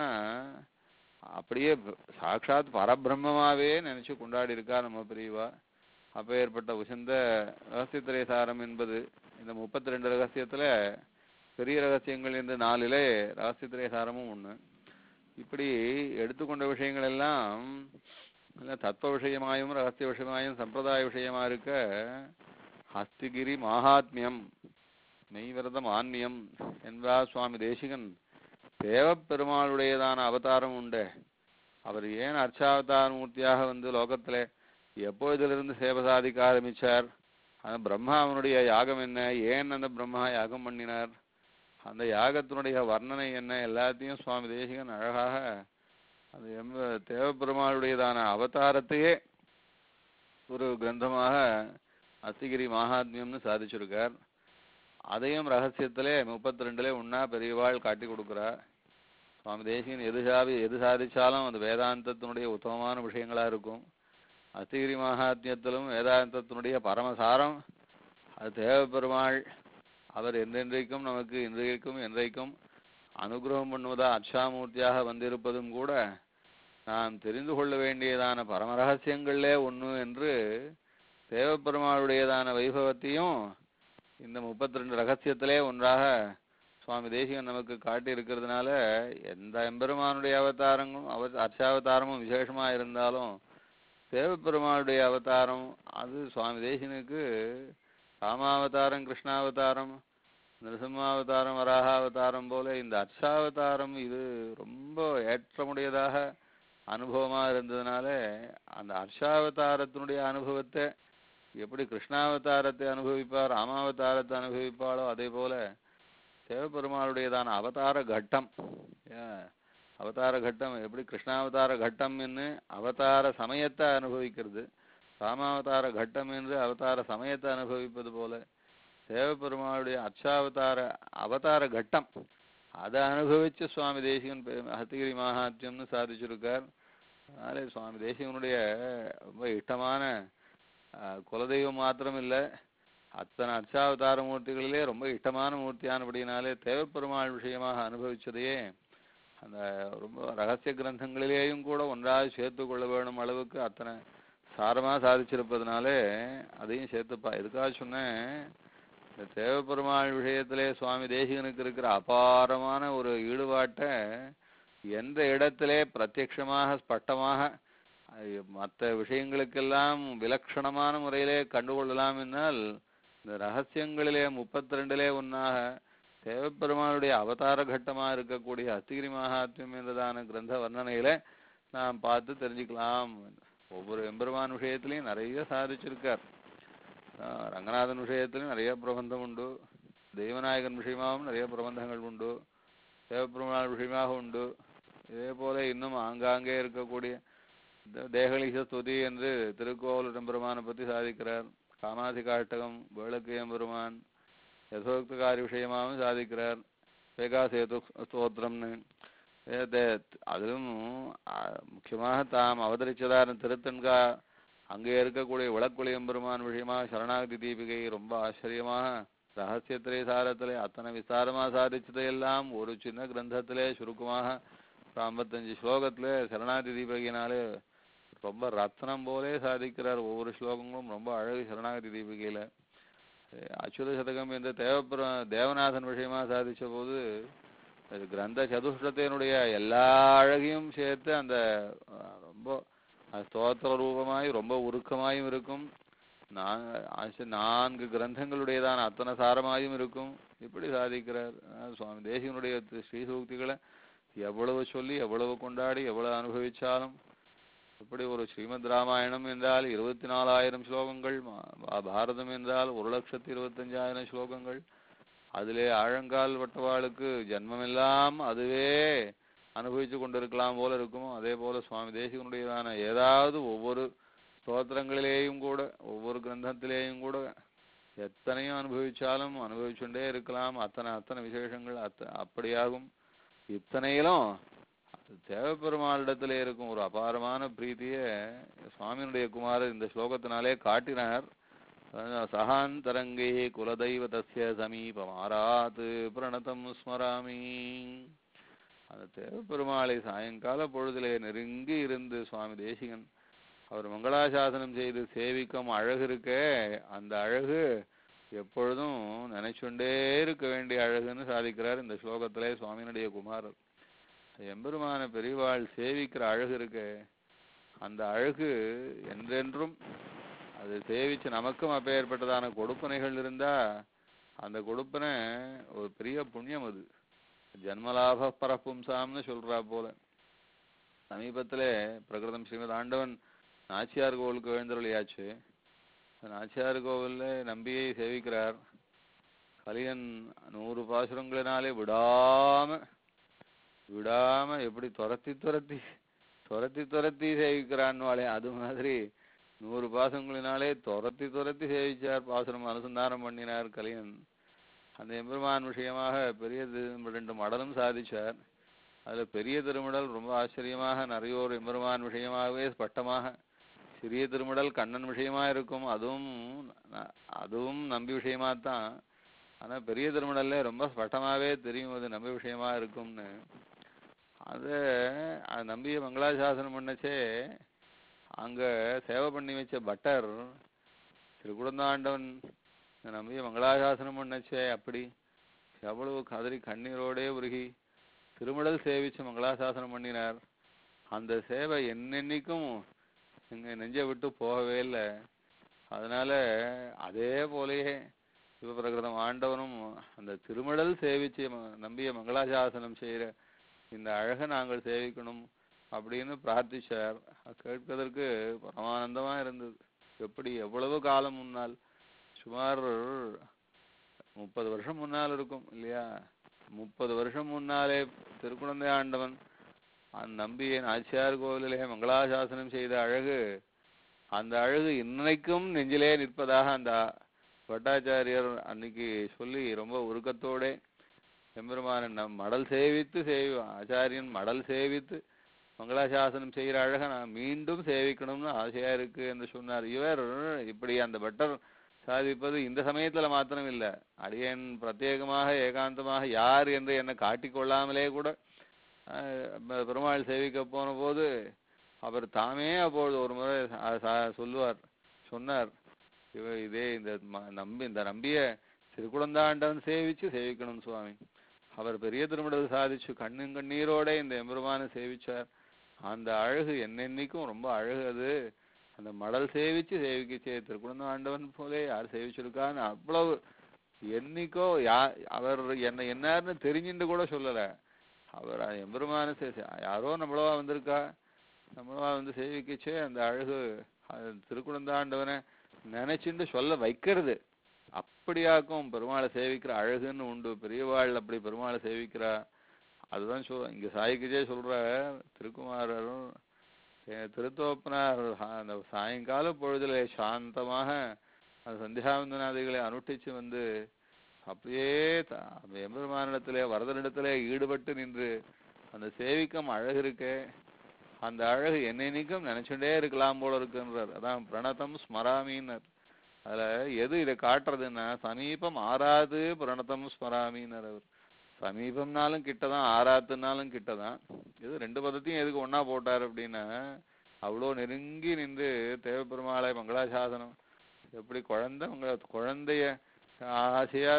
Speaker 2: அப்படியே ப- சாட்சாத் பரபிரம்மமாவே நினைச்சு கொண்டாடி இருக்கா நம்ம பிரிவா அப்பேற்பட்ட உசந்த ரகசிய திரைசாரம் என்பது இந்த முப்பத்தி ரெண்டு ரகசியத்துல பெரிய ரகசியங்கள் இந்த நாலிலே ரகசிய திரைசாரமும் ஒண்ணு இப்படி எடுத்துக்கொண்ட விஷயங்கள் எல்லாம் இல்ல தத்துவ விஷயமாயும் ரகசிய விஷயமாயும் சம்பிரதாய விஷயமா இருக்க ஹஸ்திகிரி மாகாத்மியம் மெய்விரதம் ஆன்மியம் என்பார் சுவாமி தேசிகன் தேவப்பெருமாளுடையதான அவதாரம் உண்டு அவர் ஏன் அர்ச்சாவதார மூர்த்தியாக வந்து லோகத்திலே எப்பொழுதிலிருந்து சேவை சாதிக்க ஆரம்பிச்சார் அந்த பிரம்மா அவனுடைய யாகம் என்ன ஏன் அந்த பிரம்மா யாகம் பண்ணினார் அந்த யாகத்தினுடைய வர்ணனை என்ன எல்லாத்தையும் சுவாமி தேசிகன் அழகாக அது எம்ப தேவப்பெருமாளுடையதான அவதாரத்தையே ஒரு கிரந்தமாக அஸ்திகிரி மகாத்மியம்னு சாதிச்சிருக்கார் அதையும் ரகசியத்திலே முப்பத்தி ரெண்டுல ஒன்னா பெரியவாள் காட்டி கொடுக்குறா சுவாமி தேசிகன் எது சாதி எது சாதிச்சாலும் அது வேதாந்தத்தினுடைய உத்தமமான விஷயங்களா இருக்கும் அஸ்திகிரி மகாத்மியத்திலும் வேதாந்தத்தினுடைய பரமசாரம் அது தேவப்பெருமாள் அவர் என்றென்றைக்கும் நமக்கு இன்றைக்கும் என்றைக்கும் அனுகிரகம் பண்ணுவதா அச்சாமூர்த்தியாக வந்திருப்பதும் கூட நாம் தெரிந்து கொள்ள வேண்டியதான பரம ரகசியங்களே ஒன்று என்று தேவப்பெருமாளுடையதான வைபவத்தையும் இந்த முப்பத்தி ரெண்டு ரகசியத்திலே ஒன்றாக சுவாமி தேசிகன் நமக்கு காட்டி இருக்கிறதுனால எந்த எம்பெருமானுடைய அவதாரங்களும் அவ அர்ச்சாவதாரமும் விசேஷமா இருந்தாலும் தேவப்பெருமாளுடைய அவதாரம் அது சுவாமி தேசிகனுக்கு ராமாவதாரம் கிருஷ்ணாவதாரம் நிருசிம்மாவதாரம் வராகாவதாரம் போல இந்த அர்ச்சாவதாரம் இது ரொம்ப ஏற்றமுடையதாக அனுபவமா இருந்ததுனால அந்த அர்ச்சாவதாரத்தினுடைய அனுபவத்தை எப்படி கிருஷ்ணாவதாரத்தை அனுபவிப்பார் ராமாவதாரத்தை அனுபவிப்பாளோ அதே போல சிவபெருமாளுடையதான அவதார கட்டம் ஏன், அவதார கட்டம் எப்படி கிருஷ்ணாவதார கட்டம் என்று அவதார சமயத்தை அனுபவிக்கிறது ராமாவதார கட்டம் என்று அவதார சமயத்தை அனுபவிப்பது போல தேவபெருமாளுடைய அச்சாவதார அவதார கட்டம் அதை அனுபவிச்சு சுவாமி தேசிகன் பெ- ஹத்திகிரி மகாத்மியம்னு சாதிச்சிருக்கார் அதனால சுவாமி தேசிகனுடைய ரொம்ப இஷ்டமான அஹ், குலதெய்வம் மாத்திரம் இல்லை அத்தனை அர்ச்சாவதார மூர்த்திகளிலே ரொம்ப இஷ்டமான மூர்த்தியானபடியினாலே தேவப்பெருமாள் விஷயமாக அனுபவிச்சதையே அந்த ரொம்ப ரகசிய கிரந்தங்களிலேயும் கூட ஒன்றாக சேர்த்து கொள்ள வேணும் அளவுக்கு அத்தனை சாரமா சாதிச்சிருப்பதனாலே அதையும் சேர்த்துப்பா எதுக்காக சொன்னேன் இந்த தேவப்பெருமாள் விஷயத்திலே சுவாமி தேசிகனுக்கு இருக்கிற அபாரமான ஒரு ஈடுபாட்டை எந்த இடத்திலே பிரத்யக்ஷமாக ஸ்பஷ்டமாக மற்ற விஷயங்களுக்கெல்லாம் விலட்சணமான முறையிலே கண்டுகொள்ளலாம் என்னால் இந்த ரகசியங்களிலே முப்பத்தி ரெண்டிலே ஒன்னாக தேவப்பெருமானுடைய அவதார கட்டமா இருக்கக்கூடிய அத்திகிரி மகாத்மியம் என்றதான கிரந்த வர்ணனையில நாம் பார்த்து தெரிஞ்சுக்கலாம் ஒவ்வொரு எம்பெருமான் விஷயத்திலையும் நிறைய சாதிச்சிருக்கார் ஆஹ் ரங்கநாதன் விஷயத்திலும் நிறைய பிரபந்தம் உண்டு தெய்வநாயகன் விஷயமாகவும் நிறைய பிரபந்தங்கள் உண்டு தேவப்பெருமாள் விஷயமாக உண்டு இதே போல இன்னும் ஆங்காங்கே இருக்கக்கூடிய தே- தேகலீச ஸ்துதி என்று திருக்கோவில் எம்பெருமானை பற்றி சாதிக்கிறார் காமாதி காட்டகம் வேளுக்கு எம்பெருமான் யசோக்தகாரி விஷயமாகவும் சாதிக்கிறார் வேகாசேது ஸ்தோத்திரம்னு ஏ தே- அதிலும் ஆ, முக்கியமாக தாம் அவதரிச்சதான திருத்தன்கா அங்கே இருக்கக்கூடிய விளக்குளி எம்பெருமான் விஷயமாக சரணாகதி தீபிகை ரொம்ப ஆச்சரியமாக ரகசியத்திலே சாரத்திலே அத்தனை விஸ்தாரமா சாதிச்சதையெல்லாம் ஒரு சின்ன கிரந்தத்திலே சுருக்கமாக ஒரு ஐம்பத்தஞ்சு ஸ்லோகத்திலே சரணாகதி தீபிகையினாலே ரொம்ப ரத்னம் போலே சாதிக்கிறார் ஒவ்வொரு ஸ்லோகங்களும் ரொம்ப அழகு சரணாகதி தீபிகையில அஹ் அச்சுத சதகம் என்ற தேவப்புர தேவநாதன் விஷயமா சாதிச்ச போது அது கிரந்த சதுஷ்டத்தினுடைய எல்லா அழகையும் சேர்த்து அந்த அஹ், ரொம்ப அது ஸ்தோத்திர ரூபமாய் ரொம்ப உருக்கமாயும் இருக்கும் நான் ஆச- நான்கு கிரந்தங்களுடையதான அத்தனை சாரமாயும் இருக்கும் இப்படி சாதிக்கிறார் அஹ் சுவாமி தேசிகனுடைய தி- ஸ்ரீசூக்திகளை எவ்வளவு சொல்லி எவ்வளவு கொண்டாடி எவ்வளவு அனுபவிச்சாலும் இப்படி ஒரு ஸ்ரீமத் ராமாயணம் என்றால் இருபத்தி நாலாயிரம் ஸ்லோகங்கள் மா- பா- பாரதம் என்றால் ஒரு லட்சத்தி இருபத்தஞ்சாயிரம் ஸ்லோகங்கள் அதிலே ஆழங்கால் வட்டவாளுக்கு ஜன்மமெல்லாம் அதுவே அனுபவிச்சு கொண்டிருக்கலாம் போல இருக்கும் அதே போல சுவாமி தேசிகனுடையதான ஏதாவது ஒவ்வொரு ஸ்தோத்திரங்களிலேயும் கூட ஒவ்வொரு கிரந்தத்திலேயும் கூட எத்தனையும் அனுபவிச்சாலும் அனுபவிச்சுட்டே இருக்கலாம் அத்தனை அத்தனை விசேஷங்கள் அத்த அப்படியாகும் இத்தனையிலும் அது தேவப்பெருமாளிடத்திலே இருக்கும் ஒரு அபாரமான பிரீத்திய சுவாமியினுடைய குமாரர் இந்த ஸ்லோகத்தினாலே காட்டினார் அஹ் சகாந்தரங்கே குலதெய்வதஸ்ய சமீபம் ஆராத் பிரணதம் ஸ்மராமி அந்த தேவப்பெருமாளை சாயங்கால பொழுதிலே நெருங்கி இருந்து சுவாமி தேசிகன் அவர் மங்களாசாசனம் செய்து சேவிக்கும் அழகு இருக்கே அந்த அழகு எப்பொழுதும் நினைச்சுண்டே இருக்க வேண்டிய அழகுன்னு சாதிக்கிறார் இந்த ஸ்லோகத்திலே சுவாமியினுடைய குமாரர் எம்பெருமான பெரியவாள் சேவிக்கிற அழகு இருக்கே அந்த அழகு என்றென்றும் அது சேவிச்சு நமக்கும் அப்பேற்பட்டதான கொடுப்பனைகள் இருந்தா அந்த கொடுப்பனை ஒரு பெரிய புண்ணியம் அது ஜன்மலாப பரப்பும்சாம்னு சொல்றா போல சமீபத்துல பிரகிருதம் ஸ்ரீமத் ஆண்டவன் நாச்சியார் கோவிலுக்கு எழுந்தருளியாச்சு அந்த நாச்சியார் கோவில்ல நம்பியை சேவிக்கிறார் கலியன் நூறு பாசுரங்களினாலே விடாம விடாம எப்படி துரத்தி துரத்தி துரத்தி துரத்தி சேவிக்கிறான்வாளே அது மாதிரி நூறு பாசங்களினாலே துரத்தி துரத்தி சேவிச்சார் பாசுரம் அனுசந்தானம் பண்ணினார் கலியன் அந்த எம்பெருமான் விஷயமாக பெரிய தி- ரெண்டு மடலும் சாதிச்சார் அதுல பெரிய திருமடல் ரொம்ப ஆச்சரியமாக நிறையோர் எம்பெருமான் விஷயமாகவே ஸ்பஷ்டமாக சிறிய திருமடல் கண்ணன் விஷயமா இருக்கும் அதுவும் ந- அதுவும் நம்பி விஷயமாத்தான் ஆனா பெரிய திருமடல்ல ரொம்ப ஸ்பஷ்டமாவே தெரியும் அது நம்பி விஷயமா இருக்கும்னு அது அது நம்பிய மங்களாசாசனம் பண்ணச்சே அங்க சேவை பண்ணி வச்ச பட்டர் திருக்குடந்தாண்டவன் இந்த நம்பிய மங்களாசாசனம் பண்ணச்சே அப்படி எவ்வளவு கதறி கண்ணீரோடே உருகி திருமடல் சேவிச்சு மங்களாசாசனம் பண்ணினார் அந்த சேவை என்னென்னைக்கும் எங்க நெஞ்சை விட்டு போகவே இல்லை அதனால அதே போலயே சிவபிரகிருதம் ஆண்டவனும் அந்த திருமடல் சேவிச்சு ம- நம்பிய மங்களாசாசனம் செய்கிற இந்த அழகை நாங்கள் சேவிக்கணும் அப்படின்னு பிரார்த்திச்சார் அது கேட்பதற்கு பரமானந்தமா இருந்தது எப்படி எவ்வளவு காலம் முன்னால் சுமார் முப்பது வருஷம் முன்னால் இருக்கும் இல்லையா முப்பது வருஷம் முன்னாலே திருக்குழந்தை ஆண்டவன் அந்த நம்பியன் ஆச்சியார் கோவிலிலே மங்களாசாசனம் செய்த அழகு அந்த அழகு இன்னைக்கும் நெஞ்சிலே நிற்பதாக அந்த பட்டாச்சாரியர் அன்னைக்கு சொல்லி ரொம்ப உருக்கத்தோட எம்பெருமான நம் மடல் சேவித்து சேவி ஆச்சாரியன் மடல் சேவித்து மங்களாசாசனம் செய்கிற அழகை நான் மீண்டும் சேவிக்கணும்னு ஆசையா இருக்கு என்று சொன்னார் இவர் இப்படி அந்த பட்டர் சாதிப்பது இந்த சமயத்துல மாத்திரம் இல்ல அடியேன் பிரத்யேகமாக ஏகாந்தமாக யார் என்று என்னை காட்டிக்கொள்ளாமலே கூட அஹ், பெ- பெருமாள் சேவிக்க போன போது அவர் தாமே அப்பொழுது ஒரு முறை ச- ச- சொல்லுவார் சொன்னார் இவ இதே இந்த ம- நம்பி இந்த நம்பிய திருக்குழந்தாண்டவன் சேவிச்சு சேவிக்கணும் சுவாமி அவர் பெரிய திருமணம் சாதிச்சு கண்ணும் கண்ணீரோட இந்த எம்பெருமானை சேவிச்சார் அந்த அழகு என்னென்னைக்கும் ரொம்ப அழகு அது அந்த மடல் சேவிச்சு சேவிக்கச்சே திருக்குழந்தை ஆண்டவன் போலே யார் சேவிச்சிருக்கான்னு அவ்வளவு என்னைக்கோ யா அவர் என்ன என்னாருன்னு தெரிஞ்சுட்டு கூட சொல்லல அவர் எம்பெருமான யாரோ நம்மளவா வந்திருக்கா நம்மளவா வந்து சேவிக்கச்சே அந்த அழகு அது திருக்குழந்தாண்டவனை நினைச்சுண்டு சொல்ல வைக்கிறது அப்படியாக்கும் பெருமாளை சேவிக்கிற அழகுன்னு உண்டு பெரியவாள் அப்படி பெருமாளை சேவிக்கிறா அதுதான் சொல் இங்க சாய்க்குஜே சொல்ற திருக்குமாரரும் எ- திருத்தோப்பனார் சா- அந்த சாயங்கால பொழுதுல சாந்தமாக அந்த சந்தியாவந்தனாதிகளை அனுஷ்டிச்சு வந்து அப்படியே த- அந்த எம்பெருமானிடத்திலே வரதனிடத்திலே ஈடுபட்டு நின்று அந்த சேவிக்கும் அழகு இருக்கே அந்த அழகு என்னென்னைக்கும் நினைச்சுட்டே இருக்கலாம் போல இருக்குன்றார் அதான் பிரணதம் ஸ்மராமின்னர் அதுல எது இதை காட்டுறதுன்னா சமீபம் ஆறாது பிரணதம் ஸ்மராமின்னர் அவர் சமீபம்னாலும் கிட்டதான் ஆறாத்துனாலும் கிட்டதான் இது ரெண்டு பதத்தையும் எதுக்கு ஒண்ணா போட்டார் அப்படின்னா அவ்வளோ நெருங்கி நின்று தேவப்பெருமாளை மங்களாசாசனம் எப்படி குழந்தை உங்க குழந்தைய ஆசையா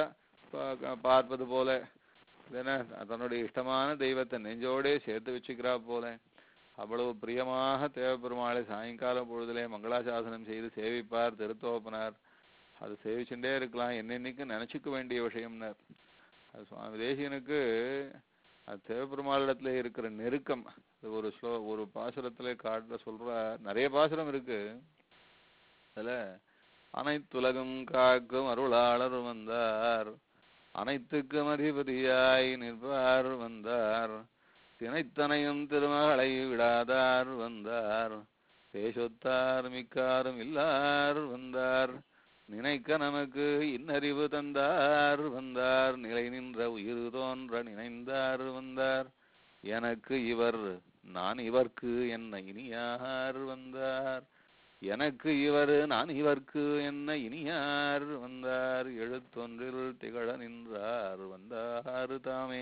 Speaker 2: பா- பார்ப்பது போல என்ன தன்னுடைய இஷ்டமான தெய்வத்தை நெஞ்சோடே சேர்த்து வச்சுக்கிறா போல அவ்வளவு பிரியமாக தேவப்பெருமாளை சாயங்காலம் பொழுதிலே மங்களாசாசனம் செய்து சேவிப்பார் திருத்தோப்பனார் அது சேவிச்சுட்டே இருக்கலாம் என்னென்னைக்கும் நினைச்சுக்க வேண்டிய விஷயம்னார் அது சுவாமி தேசிகனுக்கு அது தேவப்பெருமாளிடத்துல இருக்கிற நெருக்கம் அது ஒரு ஸ்லோ ஒரு பாசுரத்துல காட்டுல சொல்ற நிறைய பாசுரம் இருக்கு அதுல அனைத்துலகும் காக்கும் அருளாளர் வந்தார் அனைத்துக்கும் அதிபதியாய் நிற்பார் வந்தார் தினைத்தனையும் திருமகளை விடாதார் வந்தார் பேசொத்தார் மிக்காரும் இல்லார் வந்தார் நினைக்க நமக்கு இன்னறிவு தந்தார் வந்தார் நிலை நின்ற உயிர் தோன்ற நினைந்தார் வந்தார் எனக்கு இவர் நான் இவர்க்கு என்ன இனியார் வந்தார் எனக்கு இவர் நான் இவர்க்கு என்ன இனியார் வந்தார் எழுத்தொன்றில் திகழ நின்றார் வந்தார் தாமே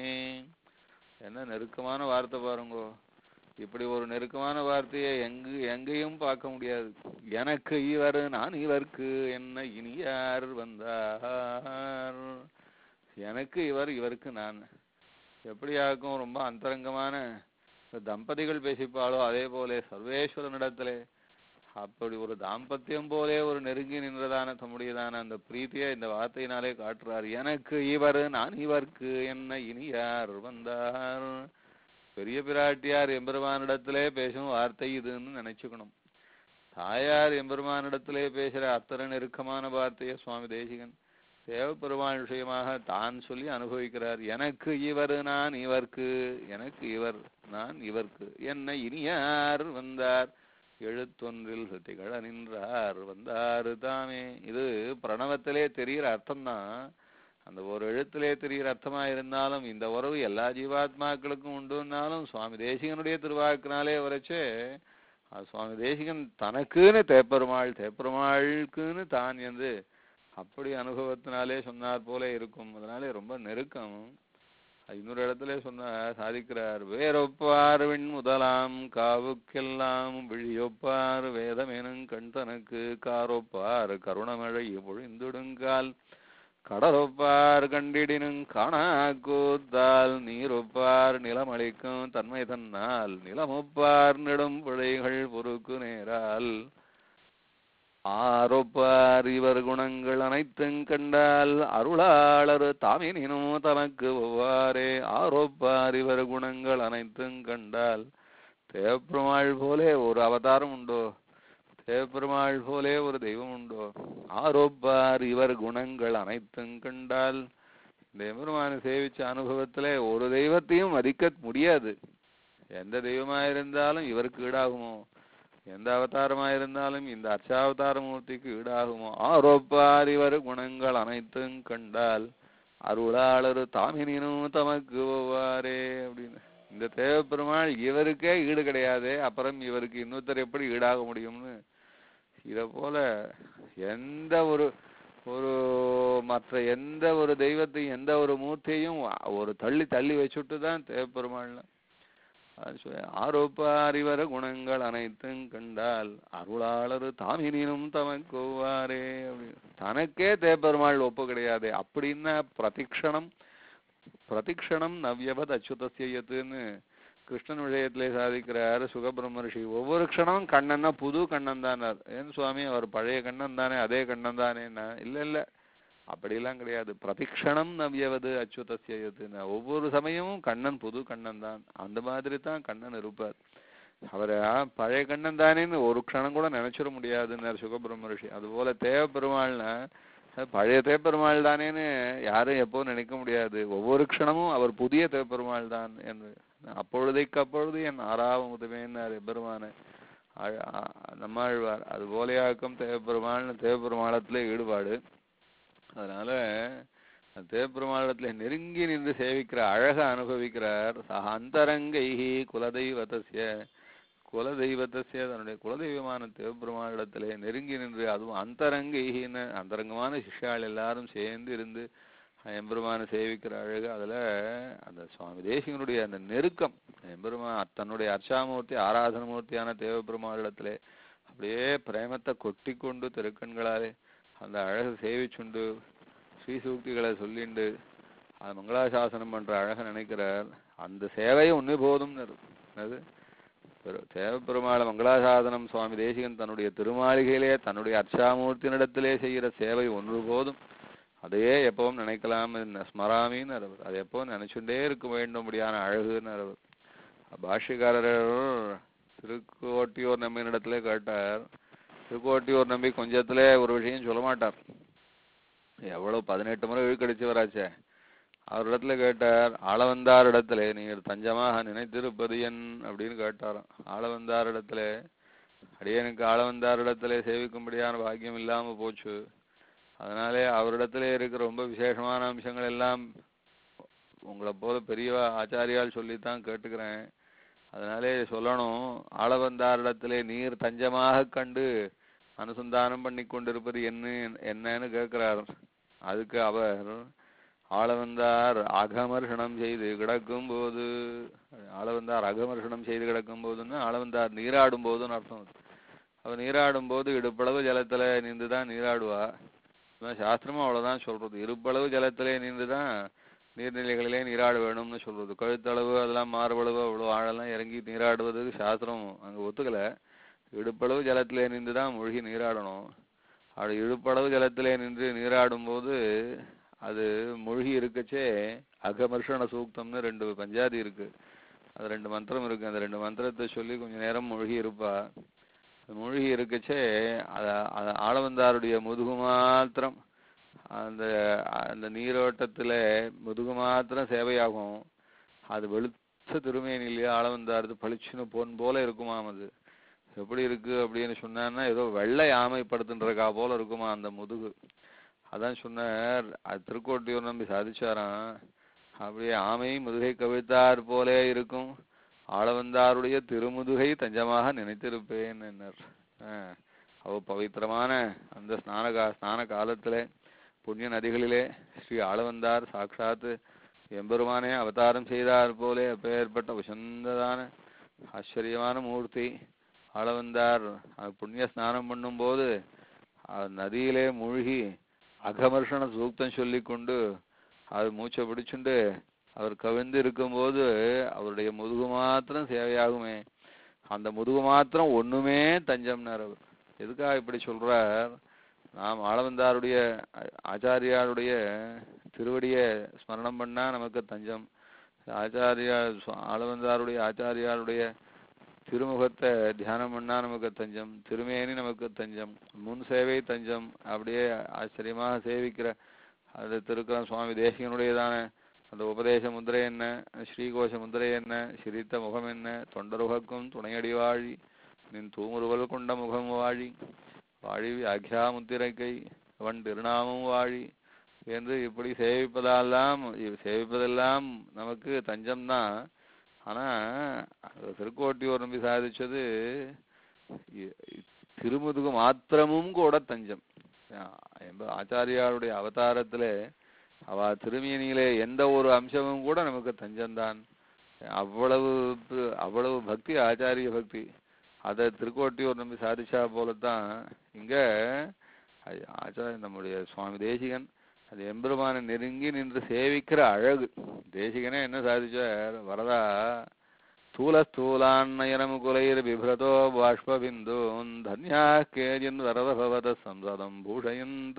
Speaker 2: என்ன நெருக்கமான வார்த்தை பாருங்கோ இப்படி ஒரு நெருக்கமான வார்த்தையை எங்கு எங்கேயும் பார்க்க முடியாது எனக்கு இவர் நான் இவர்க்கு என்ன இனியார் வந்தார் எனக்கு இவர் இவருக்கு நான் எப்படியாக்கும் ரொம்ப அந்தரங்கமான இந்த தம்பதிகள் பேசிப்பாளோ அதே போல சர்வேஸ்வரனிடத்திலே அப்படி ஒரு தாம்பத்தியம் போலே ஒரு நெருங்கி நின்றதான தம்முடையதான அந்த பிரீத்தியை இந்த வார்த்தையினாலே காட்டுறார் எனக்கு இவர் நான் இவர்க்கு என்ன இனியார் வந்தார் பெரிய பிராட்டியார் எம்பெருமானிடத்திலே பேசும் வார்த்தை இதுன்னு நினைச்சுக்கணும் தாயார் எம்பெருமானிடத்திலே பேசுற அத்தனை நெருக்கமான வார்த்தையை சுவாமி தேசிகன் தேவப்பெருமான் விஷயமாக தான் சொல்லி அனுபவிக்கிறார் எனக்கு இவர் நான் இவர்க்கு எனக்கு இவர் நான் இவர்க்கு என்ன இனியார் வந்தார் எழுத்தொன்றில் திகழ நின்றார் வந்தாரு தாமே இது பிரணவத்திலே தெரிகிற அர்த்தம்தான் அந்த ஒரு எழுத்திலே தெரிகிற அர்த்தமா இருந்தாலும் இந்த உறவு எல்லா ஜீவாத்மாக்களுக்கும் உண்டுன்னாலும் சுவாமி தேசிகனுடைய திருவாக்கினாலே வரைச்சே அது சுவாமி தேசிகன் தனக்குன்னு தேப்பெருமாள் தேப்பெருமாளுக்குன்னு தான் என்று அப்படி அனுபவத்தினாலே சொன்னார் போல இருக்கும் அதனாலே ரொம்ப நெருக்கம் அது இன்னொரு இடத்துல சொன்ன சாதிக்கிறார் வேறொப்பார் விண் முதலாம் காவுக்கெல்லாம் விழியொப்பார் வேதமெனும் கண் தனக்கு காரொப்பார் கருணமழை பொழிந்துடுங்கால் கடலொப்பார் கண்டிடினும் காணா கூத்தால் நீரொப்பார் நிலமளிக்கும் தன்மை தன்னால் நிலமொப்பார் நெடும் பிழைகள் பொறுக்கு நேரால் ஆரொப்பார் இவர் குணங்கள் அனைத்தும் கண்டால் அருளாளர் தாமினினும் தனக்கு ஒவ்வாறே ஆரொப்பார் இவர் குணங்கள் அனைத்தும் கண்டால் தேவப்பெருமாள் போலே ஒரு அவதாரம் உண்டோ தேவப்பெருமாள் போலே ஒரு தெய்வம் உண்டோ ஆரோப்பார் இவர் குணங்கள் அனைத்தும் கண்டால் இந்த எம்பெருமானை சேவிச்ச அனுபவத்திலே ஒரு தெய்வத்தையும் மதிக்க முடியாது எந்த தெய்வமா இருந்தாலும் இவருக்கு ஈடாகுமோ எந்த அவதாரமா இருந்தாலும் இந்த அர்ச்சாவதார மூர்த்திக்கு ஈடாகுமோ ஆரோப்பார் இவர் குணங்கள் அனைத்தும் கண்டால் அருளாளர் தாமினும் தமக்கு ஒவ்வாறே அப்படின்னு இந்த தேவப்பெருமாள் இவருக்கே ஈடு கிடையாது அப்புறம் இவருக்கு இன்னொருத்தர் எப்படி ஈடாக முடியும்னு இத போல எந்த ஒரு ஒரு மற்ற எந்த ஒரு தெய்வத்தையும் எந்த ஒரு மூர்த்தியையும் ஒரு தள்ளி தள்ளி வச்சுட்டு தான் தேவப்பெருமாள்னா அது சொல்லி ஆரோப்ப அறிவர குணங்கள் அனைத்தும் கண்டால் அருளாளர் தாமினும் தமக்கு ஒவ்வாறே அப்படின்னு தனக்கே தேவப்பெருமாள் ஒப்பு கிடையாது அப்படின்னா பிரதிக்ஷணம் பிரதிக்ஷணம் நவ்யவத் அச்சுதசியத்துன்னு கிருஷ்ணன் விஷயத்திலே சாதிக்கிறார் சுகபிரம்ம ரிஷி ஒவ்வொரு க்ஷணமும் கண்ணன்னா புது கண்ணன் தானார் ஏன் சுவாமி அவர் பழைய கண்ணன் தானே அதே கண்ணன் தானேன்னா இல்ல இல்ல அப்படிலாம் கிடையாது பிரதிக்ஷணம் நவ்யவது அச்சுதசியத்துன்னு ஒவ்வொரு சமயமும் கண்ணன் புது கண்ணன் தான் அந்த மாதிரி தான் கண்ணன் இருப்பார் அவரை பழைய கண்ணன் தானேன்னு ஒரு க்ஷணம் கூட நினைச்சிட முடியாதுன்னார் சுகபிரம்ம ரிஷி அதுபோல தேவ பெருமாள்னா அது பழைய தேப்பெருமாள் தானேன்னு யாரும் எப்போ நினைக்க முடியாது ஒவ்வொரு க்ஷணமும் அவர் புதிய தேப்பெருமாள் தான் என்று அப்பொழுதைக்கு அப்பொழுது என் ஆறாவ முதுமைன்னார் எம்பெருமான நம்மாழ்வார் அது போலையாக்கம் தேவப்பெருமாள்னு தேவப்பெருமாளத்திலே ஈடுபாடு அதனால அந்த தேவப்பெருமாளத்துல நெருங்கி நின்று சேவிக்கிற அழக அனுபவிக்கிறார் சக அந்தரங்கைஹி குலதெய்வதஸ்ய குலதெய்வத்தசிய தன்னுடைய குலதெய்வமான தேவபெருமானிடத்திலே நெருங்கி நின்று அதுவும் அந்தரங்கைன்னு அந்தரங்கமான சிஷ்யாள் எல்லாரும் சேர்ந்து இருந்து எம்பெருமானை சேவிக்கிற அழகு அதுல அந்த சுவாமி தேசிகனுடைய அந்த நெருக்கம் எம்பெருமா தன்னுடைய அர்ச்சாமூர்த்தி ஆராதனமூர்த்தியான தேவபெருமானிடத்திலே அப்படியே பிரேமத்தை கொட்டி கொண்டு திருக்கண்களாலே அந்த அழகு சேவிச்சுண்டு ஸ்ரீசூக்திகளை சொல்லிண்டு அது மங்களாசாசனம் பண்ற அழக நினைக்கிறார் அந்த சேவை ஒன்று போதும் அது தேவப்பெருமாள மங்களாசாதனம் சுவாமி தேசிகன் தன்னுடைய திருமாளிகையிலே தன்னுடைய அர்ச்சாமூர்த்தினிடத்திலே செய்கிற சேவை ஒன்று போதும் அதையே எப்பவும் நினைக்கலாம் ஸ்மராமின்னு அவர் அதை எப்பவும் நினைச்சுட்டே இருக்க வேண்டும்படியான அழகுன்னு அவர் பாஷ்யக்காரர் திருக்கோட்டியூர் நம்பினிடத்திலே கேட்டார் திருக்கோட்டியூர் நம்பி கொஞ்சத்துல ஒரு விஷயம் சொல்ல மாட்டார் எவ்வளவு பதினெட்டு முறை இழுக்கடிச்சவராச்சே அவரிடத்துல கேட்டார் ஆளவந்தார் இடத்துல நீங்கள் தஞ்சமாக நினைத்திருப்பது என் அப்படின்னு கேட்டாராம் ஆளவந்தார் இடத்துல அடியனுக்கு ஆளவந்தார் இடத்துல சேவிக்கும்படியான பாக்கியம் இல்லாம போச்சு அதனாலே அவரிடத்துல இருக்கிற ரொம்ப விசேஷமான அம்சங்கள் எல்லாம் உங்களை போல பெரிய ஆச்சாரியால் சொல்லித்தான் கேட்டுக்கிறேன் அதனாலே சொல்லணும் ஆளவந்தாரிடத்திலே நீர் தஞ்சமாக கண்டு அனுசந்தானம் பண்ணி கொண்டிருப்பது என்ன என்னன்னு கேட்கிறார் அதுக்கு அவர் ஆளவந்தார் அகமர்ஷணம் செய்து கிடக்கும் போது ஆளவந்தார் அகமர்ஷணம் செய்து கிடக்கும் போதுன்னு ஆளவந்தார் நீராடும் போதுன்னு அர்த்தம் அது அவ நீராடும் போது இடுப்பளவு ஜலத்துல நின்று தான் நீராடுவா சாஸ்திரமும் அவ்வளவுதான் சொல்றது இருப்பளவு ஜலத்திலே நின்று தான் நீர்நிலைகளிலே நீராட வேணும்னு சொல்றது கழுத்தளவு அதெல்லாம் மார்பளவு அவ்வளவு ஆழெல்லாம் இறங்கி நீராடுவதுக்கு சாஸ்திரம் அங்க ஒத்துக்கல இடுப்பளவு ஜலத்திலே நின்று தான் மூழ்கி நீராடணும் அப்படி இடுப்பளவு ஜலத்திலே நின்று நீராடும் போது அது மூழ்கி இருக்கச்சே அகமர்ஷண சூக்தம்னு ரெண்டு பஞ்சாதி இருக்கு அது ரெண்டு மந்திரம் இருக்கு அந்த ரெண்டு மந்திரத்தை சொல்லி கொஞ்ச நேரம் மூழ்கி இருப்பா மூழ்கி இருக்கச்சே அத அத ஆளவந்தாருடைய முதுகு மாத்திரம் அந்த அந்த நீரோட்டத்துல முதுகு மாத்திரம் சேவையாகும் அது வெளுத்த திருமேனிலேயே ஆளவந்தாருது பளிச்சுன்னு பொன் போல இருக்குமாம் அது எப்படி இருக்கு அப்படின்னு சொன்னான்னா ஏதோ வெள்ளை ஆமைப்படுத்துன்றக்கா போல இருக்குமா அந்த முதுகு அதான் சொன்னார் அது திருக்கோட்டியூர் நம்பி சாதிச்சாராம் அப்படியே ஆமை முதுகை கவிழ்த்தார் போலே இருக்கும் ஆளவந்தாருடைய திருமுதுகை தஞ்சமாக நினைத்திருப்பேன் என்னார் அவ பவித்திரமான அந்த ஸ்நான கா ஸ்நான காலத்திலே புண்ணிய நதிகளிலே ஸ்ரீ ஆளவந்தார் சாட்சாத்து எம்பெருமானே அவதாரம் செய்தார் போலே அப்பேற்பட்ட உசந்ததான ஆச்சரியமான மூர்த்தி ஆளவந்தார் புண்ணிய ஸ்நானம் பண்ணும்போது நதியிலே மூழ்கி அகமர்ஷண சூக்தம் சொல்லி கொண்டு அது மூச்சை பிடிச்சுண்டு அவர் கவிழ்ந்து இருக்கும்போது அவருடைய முதுகு மாத்திரம் சேவையாகுமே அந்த முதுகு மாத்திரம் ஒண்ணுமே தஞ்சம்னார் அவர் எதுக்காக இப்படி சொல்றார் நாம் ஆளவந்தாருடைய ஆச்சாரியாருடைய திருவடிய ஸ்மரணம் பண்ணா நமக்கு தஞ்சம் ஆச்சாரியா ஆளவந்தாருடைய ஆச்சாரியாருடைய திருமுகத்தை தியானம் பண்ணா நமக்கு தஞ்சம் திருமேனி நமக்கு தஞ்சம் முன் சேவை தஞ்சம் அப்படியே ஆச்சரியமாக சேவிக்கிற அது திருக்குறம் சுவாமி தேசிகனுடையதான அந்த உபதேச முத்திரை என்ன ஸ்ரீகோஷ முத்திரை என்ன சிரித்த முகம் என்ன தொண்டருகக்கும் துணையடிவாழி நின் தூமுருவல் கொண்ட முகம் வாழி வாழி வியாக்கியா முத்திரைக்கை அவன் திருநாமம் வாழி என்று இப்படி சேவிப்பதெல்லாம் இவ் சேவிப்பதெல்லாம் நமக்கு தஞ்சம்தான் ஆனா அது திருக்கோட்டியூர் நம்பி சாதிச்சது இ- இ- திருமுதுகு மாத்திரமும் கூட தஞ்சம் ஆ- எம்ப- ஆச்சாரியாருடைய அவதாரத்திலே அவ திருமேனியிலே எந்த ஒரு அம்சமும் கூட நமக்கு தஞ்சம்தான் அவ்வளவு பு- அவ்வளவு பக்தி ஆச்சாரிய பக்தி அதை திருக்கோட்டியூர் நம்பி சாதிச்சா போலத்தான் இங்க ஐ- ஆச்சாரிய நம்முடைய சுவாமி தேசிகன் அது எம்பெருமானை நெருங்கி நின்று சேவிக்கிற அழகு தேசிகனே என்ன சாதிச்சார் வரதா ஸ்தூல ஸ்தூலான்னயனம் குலைர் பிப்ரதோ பாஷ்பபிந்தூன் தன்யா கேஜின் வரத பவத சம்சதம் பூஷயந்த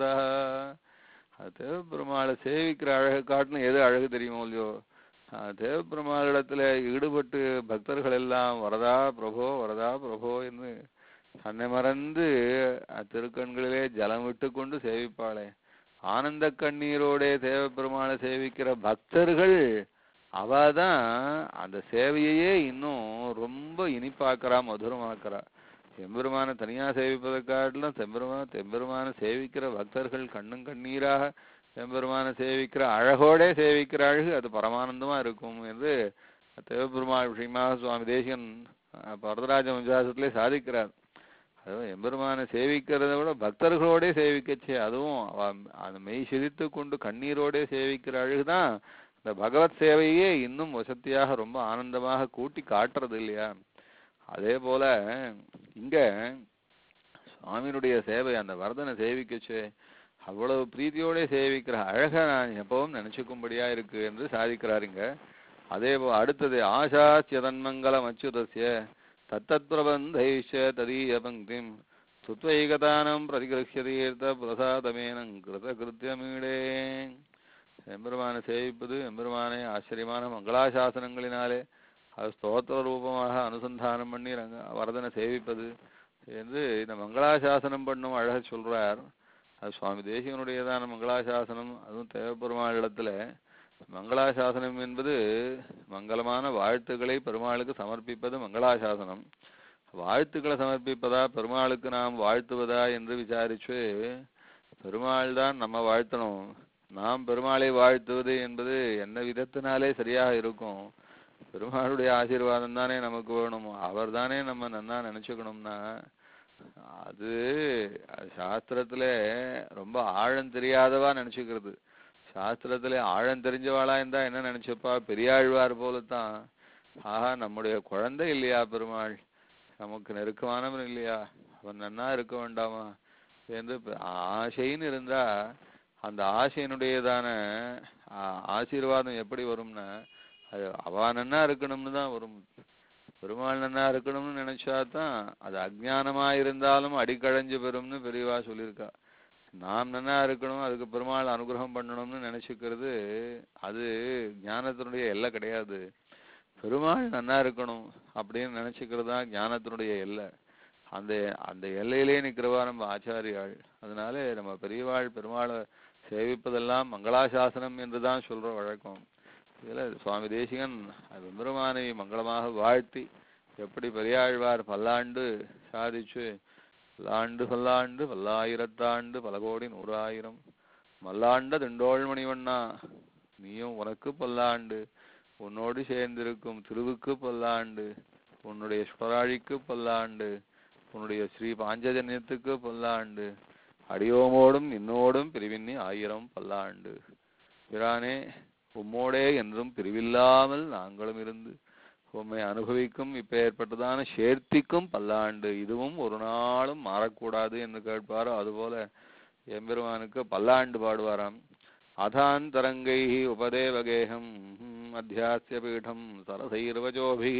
Speaker 2: அது தேவபெருமாளை சேவிக்கிற அழகு காட்டிலும் எது அழகு தெரியுமோ இல்லையோ ஆஹ் தேவபெருமாளிடத்துல ஈடுபட்டு பக்தர்கள் எல்லாம் வரதா பிரபோ வரதா பிரபோ என்று தன்னை மறந்து அஹ் திருக்கண்களிலே ஜலம் விட்டு கொண்டு சேவிப்பாளே ஆனந்த கண்ணீரோடே தேவபெருமாளை சேவிக்கிற பக்தர்கள் அவதான் அந்த சேவையையே இன்னும் ரொம்ப இனிப்பாக்குறா மதுரமாக்குறா எம்பெருமான தனியா சேவிப்பதை காட்டிலும் செம்பெருமான தெம்பெருமான சேவிக்கிற பக்தர்கள் கண்ணும் கண்ணீராக எம்பெருமான சேவிக்கிற அழகோடே சேவிக்கிற அழகு அது பரமானந்தமா இருக்கும் என்று தேவபெருமாள் விஷயமாக சுவாமி தேசிகன் அஹ், வரதராஜ விஞ்சாசத்திலே சாதிக்கிறார் அதுவும் எம்பெருமானை சேவிக்கிறதை விட பக்தர்களோடே சேவிக்கச்சே அதுவும் அவ அந்த மெய் சிரித்து கொண்டு கண்ணீரோடே சேவிக்கிற அழகுதான் இந்த பகவத் சேவையே இன்னும் வசதியாக ரொம்ப ஆனந்தமாக கூட்டி காட்டுறது இல்லையா அதே போல இங்க சுவாமியினுடைய சேவை அந்த வரதனை சேவிக்கச்சே அவ்வளவு பிரீத்தியோட சேவிக்கிற அழகை நான் எப்பவும் நினைச்சுக்கும்படியா இருக்கு என்று சாதிக்கிறாருங்க அதே போ அடுத்தது ஆசாஸ்ய தன்மங்கலம் அச்சுதஸ்ய தத்தத் பிரபந்தைஷ ததீய பங்கிம் சுத்வைகதானம் பிரதிகிருஹ்ய தீர்த்த பிரசாதமேனம் கிருத கிருத்தியமீடே எம்பெருமானை சேவிப்பது எம்பெருமானை ஆச்சரியமான மங்களாசாசனங்களினாலே அது ஸ்தோத்திர ரூபமாக அனுசந்தானம் பண்ணி ரங்க வரதனை சேவிப்பது என்று இந்த மங்களாசாசனம் பண்ணும் அழக சொல்றார் அது சுவாமி தேசிகனுடையதான மங்களாசாசனம் அதுவும் தேவப்பெருமாளிடத்துல மங்களாசாசனம் என்பது மங்களமான வாழ்த்துக்களை பெருமாளுக்கு சமர்ப்பிப்பது மங்களாசாசனம் வாழ்த்துக்களை சமர்ப்பிப்பதா பெருமாளுக்கு நாம் வாழ்த்துவதா என்று விசாரிச்சு பெருமாள் தான் நம்ம வாழ்த்தணும் நாம் பெருமாளை வாழ்த்துவது என்பது என்ன விதத்தினாலே சரியாக இருக்கும் பெருமாளுடைய ஆசீர்வாதம் தானே நமக்கு வேணும் அவர் தானே நம்ம நன்னா நினைச்சுக்கணும்னா அது அது சாஸ்திரத்துல ரொம்ப ஆழம் தெரியாதவா நினைச்சுக்கிறது சாஸ்திரத்துல ஆழம் தெரிஞ்சவாளா இருந்தா என்ன நினைச்சப்பா பெரியாழ்வார் போலத்தான் ஆஹா நம்முடைய குழந்தை இல்லையா பெருமாள் நமக்கு நெருக்கமானவன் இல்லையா அவன் நன்னா இருக்க வேண்டாமா என்று ப- ஆசைன்னு இருந்தா அந்த ஆசையினுடையதான ஆ- ஆசீர்வாதம் எப்படி வரும்னா அது அவ நன்னா இருக்கணும்னு தான் வரும் பெருமாள் நன்னா இருக்கணும்னு நினைச்சா தான் அது அஜ்ஞானமா இருந்தாலும் அடிக்கழைஞ்சு பெறும்னு பெரியவா சொல்லியிருக்கா நாம் நன்னா இருக்கணும் அதுக்கு பெருமாள் அனுகிரகம் பண்ணணும்னு நினைச்சுக்கிறது அது ஞானத்தினுடைய எல்லை கிடையாது பெருமாள் நன்னா இருக்கணும் அப்படின்னு நினைச்சுக்கிறது தான் ஞானத்தினுடைய எல்லை அந்த அந்த எல்லையிலே நிற்கிறவா நம்ம ஆச்சாரியாள் அதனால நம்ம பெரியவாள் பெருமாளை சேவிப்பதெல்லாம் மங்களாசாசனம் என்று தான் சொல்ற வழக்கம் இதுல சுவாமி தேசிகன் அது பெருமானை மங்களமாக வாழ்த்தி எப்படி பெரியாழ்வார் பல்லாண்டு சாதிச்சு பல்லாண்டு பல்லாண்டு பல்லாயிரத்தாண்டு பல கோடி நூறாயிரம் மல்லாண்ட திண்டோள் மணிவண்ணா நீயும் உனக்கு பல்லாண்டு உன்னோடு சேர்ந்திருக்கும் திருவுக்கு பல்லாண்டு உன்னுடைய ஸ்வராழிக்கு பல்லாண்டு உன்னுடைய ஸ்ரீ பாஞ்சஜன்யத்துக்கு பல்லாண்டு அடியோமோடும் நின்னோடும் பிரிவின்னி ஆயிரம் பல்லாண்டு பிரானே உம்மோடே என்றும் பிரிவில்லாமல் நாங்களும் இருந்து உம்மை அனுபவிக்கும் இப்ப ஏற்பட்டதான சேர்த்திக்கும் பல்லாண்டு இதுவும் ஒரு நாளும் மாறக்கூடாது என்று கேட்பாரோ அதுபோல எம்பெருமானுக்கு பல்லாண்டு பாடுவாராம் அதாந்தரங்கை உபதேவகேகம் அத்தியாசிய பீடம் சரசைர்வஜோபி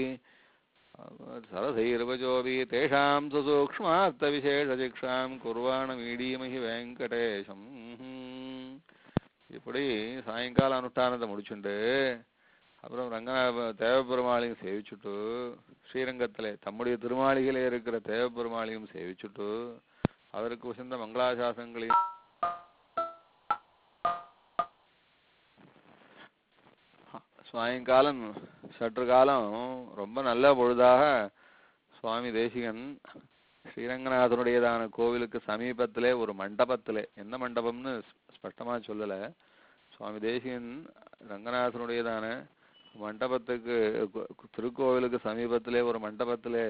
Speaker 2: சரசைர்வஜோபி தேஷாம் சுசூக்ஷ்மார்த்த விசேஷசிக்ஷாம் குர்வாணமீடீமஹி வெங்கடேஷம் இப்படி சாயங்கால அனுஷ்டானத்தை முடிச்சுண்டு அப்புறம் ரங்கநாத தேவபெருமாளையும் சேவிச்சுட்டு ஸ்ரீரங்கத்திலே தம்முடைய திருமாளிகளே இருக்கிற தேவபெருமாளையும் சேவிச்சுட்டு அவருக்கு உசந்த மங்களாசாசனங்களையும் சாயங்காலம் சற்று காலம் ரொம்ப நல்ல பொழுதாக சுவாமி தேசிகன் ஸ்ரீரங்கநாதனுடையதான கோவிலுக்கு சமீபத்திலே ஒரு மண்டபத்திலே என்ன மண்டபம்னு ஸ்- ஸ்பஷ்டமா சொல்லல சுவாமி தேசிகன் ரங்கநாதனுடையதான மண்டபத்துக்கு கு- கு- திருக்கோவிலுக்கு சமீபத்திலே ஒரு மண்டபத்திலே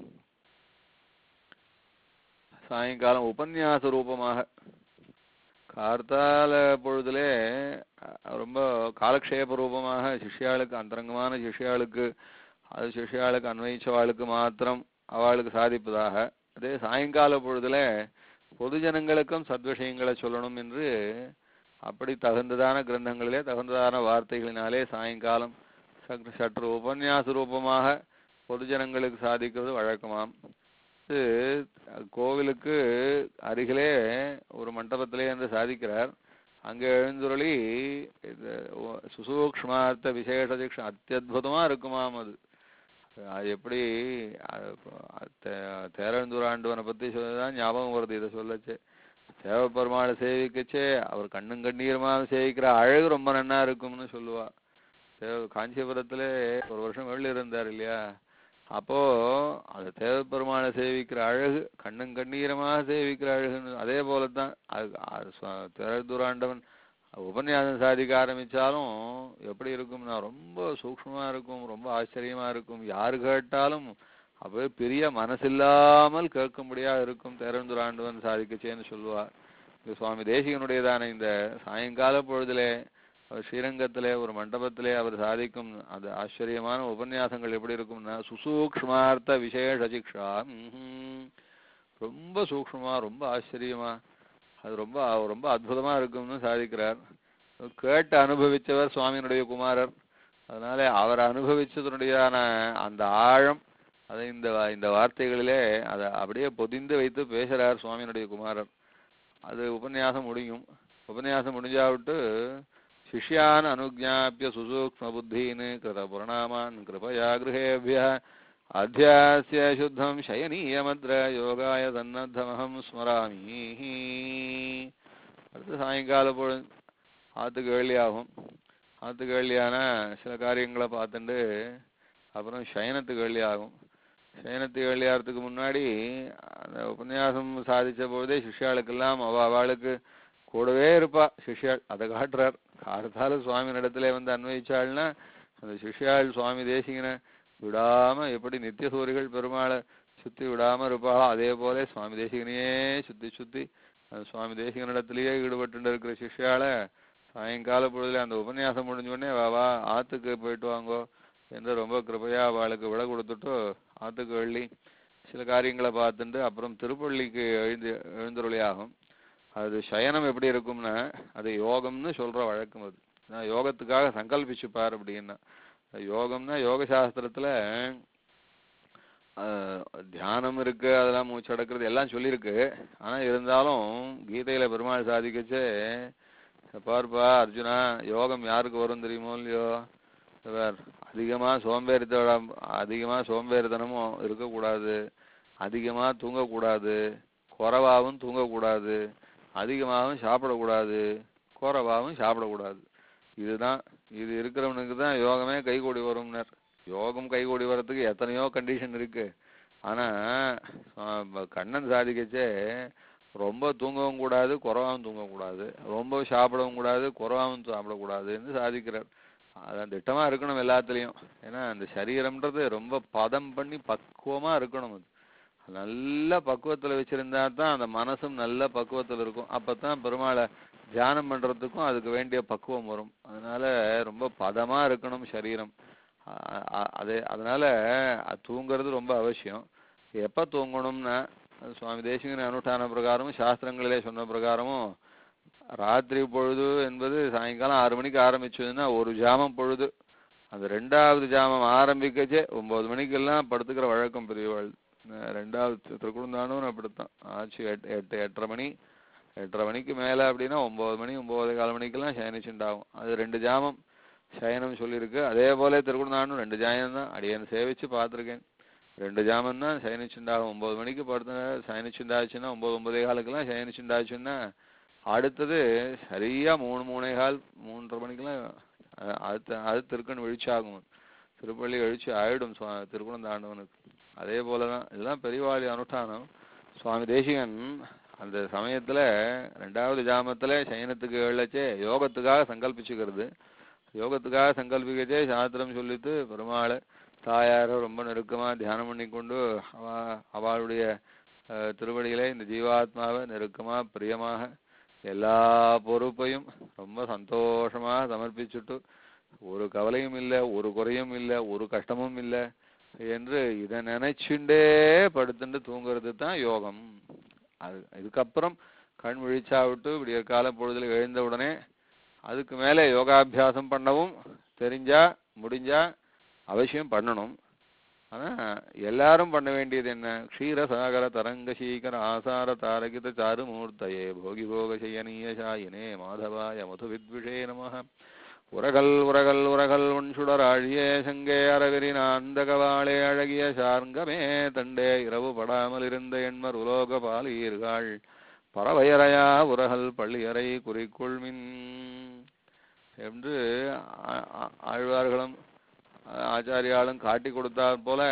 Speaker 2: சாயங்காலம் உபன்யாச ரூபமாக கார்த்தால பொழுதிலே அஹ், ரொம்ப காலக்ஷேப ரூபமாக சிஷ்யாளுக்கு அந்தரங்கமான சிஷ்யாளுக்கு அது சிஷ்யாளுக்கு அன்வயிச்சவாளுக்கு மாத்திரம் அவளுக்கு சாதிப்பதாக அதே சாயங்கால பொழுதுல பொதுஜனங்களுக்கும் சத்விஷயங்களை சொல்லணும் என்று அப்படி தகுந்ததான கிரந்தங்களிலே தகுந்ததான வார்த்தைகளினாலே சாயங்காலம் சற்று சற்று உபன்யாச ரூபமாக பொதுஜனங்களுக்கு சாதிக்கிறது வழக்கமாம் இது கோவிலுக்கு அருகிலே ஒரு மண்டபத்திலே என்று சாதிக்கிறார் அங்கே எழுந்துருளி இது ஒ- சுசூக்ஷ்மார்த்த விசேஷ சிக்ஷ அத்தியுதமா இருக்குமாம் அது அது எப்படி அது ப- தே- தேரழுந்தூராண்டவனை பத்தி சொல்லதான் ஞாபகம் வருது இதை சொல்லச்சு தேவப்பெருமாளை சேவிக்கச்சே அவர் கண்ணும் கண்ணீருமாக சேவிக்கிற அழகு ரொம்ப நன்னா இருக்கும்னு சொல்லுவா தேவ காஞ்சிபுரத்திலே ஒரு வருஷம் வெளில இருந்தார் இல்லையா அப்போ அந்த தேவப்பெருமாளை சேவிக்கிற அழகு கண்ணும் கண்ணீரமாக சேவிக்கிற அழகுன்னு அதே போலத்தான் அது அது சுவா- திரதுராண்டவன் உபன்யாசம் சாதிக்க ஆரம்பிச்சாலும் எப்படி இருக்கும்னா ரொம்ப சூக்ஷ்மமா இருக்கும் ரொம்ப ஆச்சரியமா இருக்கும் யாரு கேட்டாலும் அப்படியே பெரிய மனசில்லாமல் கேட்கும்படியா இருக்கும் திறந்துராண்டவன் சாதிக்கச்சேன்னு சொல்லுவா இது சுவாமி தேசிகனுடையதான இந்த சாயங்கால பொழுதிலே அவர் ஸ்ரீரங்கத்திலே ஒரு மண்டபத்திலே அவர் சாதிக்கும் அந்த ஆச்சரியமான உபன்யாசங்கள் எப்படி இருக்கும்னா சுசூக்ஷ்மார்த்த விசேஷ சிக்ஷா ம்ஹும். ரொம்ப சூக்ஷ்மமா ரொம்ப ஆச்சரியமா அது ரொம்ப ரொம்ப அற்புதமா இருக்கும்னு சாதிக்கிறார் கேட்டு அனுபவிச்சவர் சுவாமியினுடைய குமாரர் அதனால அவர் அனுபவிச்சதனுடையதான அந்த ஆழம் அதை இந்த வா- இந்த வார்த்தைகளிலே அதை அப்படியே பொதிந்து வைத்து பேசுறார் சுவாமியினுடைய குமாரர் அது உபன்யாசம் முடியும் உபன்யாசம் முடிஞ்சாவிட்டு சிஷ்யான் அனுஜாபிய சுசூக்ஷ்ம புத்தீன் கிருத புரணாமான் கிருபயா கிருஹேபிய அத்தியாசிய சுத்தம் சயனீயமத்ர யோகாய தன்னத்தமகம் ஸ்மராமி அடுத்து சாயங்கால பொழுது ஆத்துக்கு ஏழி ஆகும் ஆத்துக்கு ஏழியான சில காரியங்களை பார்த்துட்டு அப்புறம் சயனத்துக்கு ஏழி ஆகும் சயனத்துக்கு ஏழி ஆகிறதுக்கு முன்னாடி அந்த உபன்யாசம் சாதிச்ச பொழுதே சிஷ்யாளுக்கெல்லாம் அவ அவளுக்கு கூடவே இருப்பா சிஷ்யாள் அதை காட்டுறார் காலத்தால சுவாமி இடத்துல வந்து அன்வயிச்சாள்னா அந்த சிஷ்யாள் சுவாமி தேசிகனை விடாம எப்படி நித்திய சூரிகள் பெருமாளை சுத்தி விடாம இருப்பாளோ அதே போல சுவாமி தேசிகனையே சுத்தி சுத்தி அந்த சுவாமி தேசிகனிடத்திலேயே ஈடுபட்டு இருக்கிற சிஷ்யாளை சாயங்கால பொழுதுல அந்த உபன்யாசம் முடிஞ்ச உடனே வா வா ஆத்துக்கு போயிட்டு வாங்கோ என்று ரொம்ப கிருபையா அவளுக்கு விட கொடுத்துட்டு ஆத்துக்கு வெள்ளி சில காரியங்களை பார்த்துட்டு அப்புறம் திருப்பள்ளிக்கு எழுந்து எழுந்துருளி ஆகும் அது சயனம் எப்படி இருக்கும்னா அது யோகம்னு சொல்ற வழக்கம் அது நான் யோகத்துக்காக சங்கல்பிச்சுப்பார் அப்படின்னா யோகம்னா யோக சாஸ்திரத்துல ஆஹ், தியானம் இருக்கு அதெல்லாம் மூச்சு அடக்கிறது எல்லாம் சொல்லியிருக்கு ஆனா இருந்தாலும் கீதையில பெருமாள் சாதிக்கச்சே பாருப்பா அர்ஜுனா யோகம் யாருக்கு வரும் தெரியுமோ இல்லையோ இவர் அதிகமா சோம்பேறித்தனம் அதிகமா சோம்பேறித்தனமும் இருக்கக்கூடாது அதிகமா தூங்கக்கூடாது குறைவாகவும் தூங்கக்கூடாது அதிகமாகவும் சாப்பிடக்கூடாது குறைவாகவும் சாப்பிடக்கூடாது இதுதான் இது இருக்கிறவனுக்கு தான் யோகமே கைகூடி வரும்னர் யோகம் கைகூடி வர்றதுக்கு எத்தனையோ கண்டிஷன் இருக்கு ஆனா ஆஹ் ப- கண்ணன் சாதிக்கச்சே ரொம்ப தூங்கவும் கூடாது குறைவாகவும் தூங்கக்கூடாது ரொம்ப சாப்பிடவும் கூடாது குறைவாகவும் சாப்பிடக்கூடாதுன்னு சாதிக்கிறார் அதான் திட்டமா இருக்கணும் எல்லாத்துலயும் ஏன்னா அந்த சரீரம்ன்றது ரொம்ப பதம் பண்ணி பக்குவமா இருக்கணும் அது நல்ல பக்குவத்துல வச்சிருந்தா தான் அந்த மனசும் நல்ல பக்குவத்துல இருக்கும் அப்பதான் பெருமாளை தியானம் பண்றதுக்கும் அதுக்கு வேண்டிய பக்குவம் வரும் அதனால ரொம்ப பதமா இருக்கணும் சரீரம் அ- அ- அது அதனால அது தூங்குறது ரொம்ப அவசியம் எப்ப தூங்கணும்னா அது சுவாமி தேசிகன் அனுஷ்டான பிரகாரமும் சாஸ்திரங்களிலே சொன்ன பிரகாரமும் ராத்திரி பொழுது என்பது சாயங்காலம் ஆறு மணிக்கு ஆரம்பிச்சதுன்னா ஒரு ஜாமம் பொழுது அந்த ரெண்டாவது ஜாமம் ஆரம்பிக்கச்சே ஒன்பது மணிக்கெல்லாம் படுத்துக்கிற வழக்கம் பெரியவாள் அஹ் ரெண்டாவது தி- திருக்குறந்தானும் அப்படித்தான் ஆச்சு எட்டு எட்டு எட்டரை மணி எட்டரை மணிக்கு மேல அப்படின்னா ஒன்பது மணி ஒன்பது கால் மணிக்கெல்லாம் சயனிச்சுண்டாகும் அது ரெண்டு ஜாமம் சயனம் சொல்லியிருக்கு அதே போல திருக்குறந்தானும் ரெண்டு ஜாயம் தான் அடியன் சேவிச்சு பார்த்திருக்கேன் ரெண்டு ஜாமம் தான் சயனிச்சுண்டாகும் ஒன்பது மணிக்கு படுத்து சயனிச்சுண்டாச்சுன்னா ஒன்பது ஒன்பதே காலுக்கெல்லாம் சயனிச்சுண்டாச்சுன்னா அடுத்தது சரியா மூணு மூணே கால் மூன்றரை மணிக்கெல்லாம் அஹ் அது அது திருக்கண் எழுச்சாகும் திருப்பள்ளி எழுச்சி ஆயிடும் சுவா திருக்குணந்தாண்டவனுக்கு அதே போலதான் இதெல்லாம் பெரியவாளி அனுஷ்டானம் சுவாமி தேசிகன் அந்த சமயத்துல ரெண்டாவது ஜாமத்துல சயனத்துக்கு எழச்சே யோகத்துக்காக சங்கல்பிச்சுக்கிறது யோகத்துக்காக சங்கல்பிக்கச்சே சாஸ்திரம் சொல்லித்து பெருமாளை தாயாரை ரொம்ப நெருக்கமா தியானம் பண்ணிக்கொண்டு அவ அவளுடைய அஹ், திருவடியிலே இந்த ஜீவாத்மாவை நெருக்கமா பிரியமாக எல்லா பொறுப்பையும் ரொம்ப சந்தோஷமா சமர்ப்பிச்சுட்டு ஒரு கவலையும் இல்லை ஒரு குறையும் இல்லை ஒரு கஷ்டமும் இல்லை என்று இதை நினைச்சுண்டே படுத்துட்டு தூங்குறது தான் யோகம் அது இதுக்கப்புறம் கண் விழிச்சா விட்டு விடிய கால பொழுதுல எழுந்த உடனே அதுக்கு மேலே யோகாபியாசம் பண்ணவும் தெரிஞ்சா முடிஞ்சா அவசியம் பண்ணணும் ஆனா எல்லாரும் பண்ண வேண்டியது என்ன க்ஷீரசாகர தரங்க சீகர ஆசார தாரகித சாருமூர்த்தயே போகி போக செய்யனீய சாயினே மாதவாய மது வித்விஷே நமः உரகல் உரகல் உரகல் உன்சுடர் ஆழியே சங்கே அரவிரின் அந்தகவாளே அழகிய சார்ங்கமே தண்டே இரவு படாமல் இருந்த எண்மர் உலோக பாலீர்கள் பறவையறையா உரகல் பள்ளியறை குறிக்கொள்மின் என்று ஆ- ஆ- ஆழ்வார்களும் ஆ- ஆச்சாரியாலும் காட்டி கொடுத்தாற் போல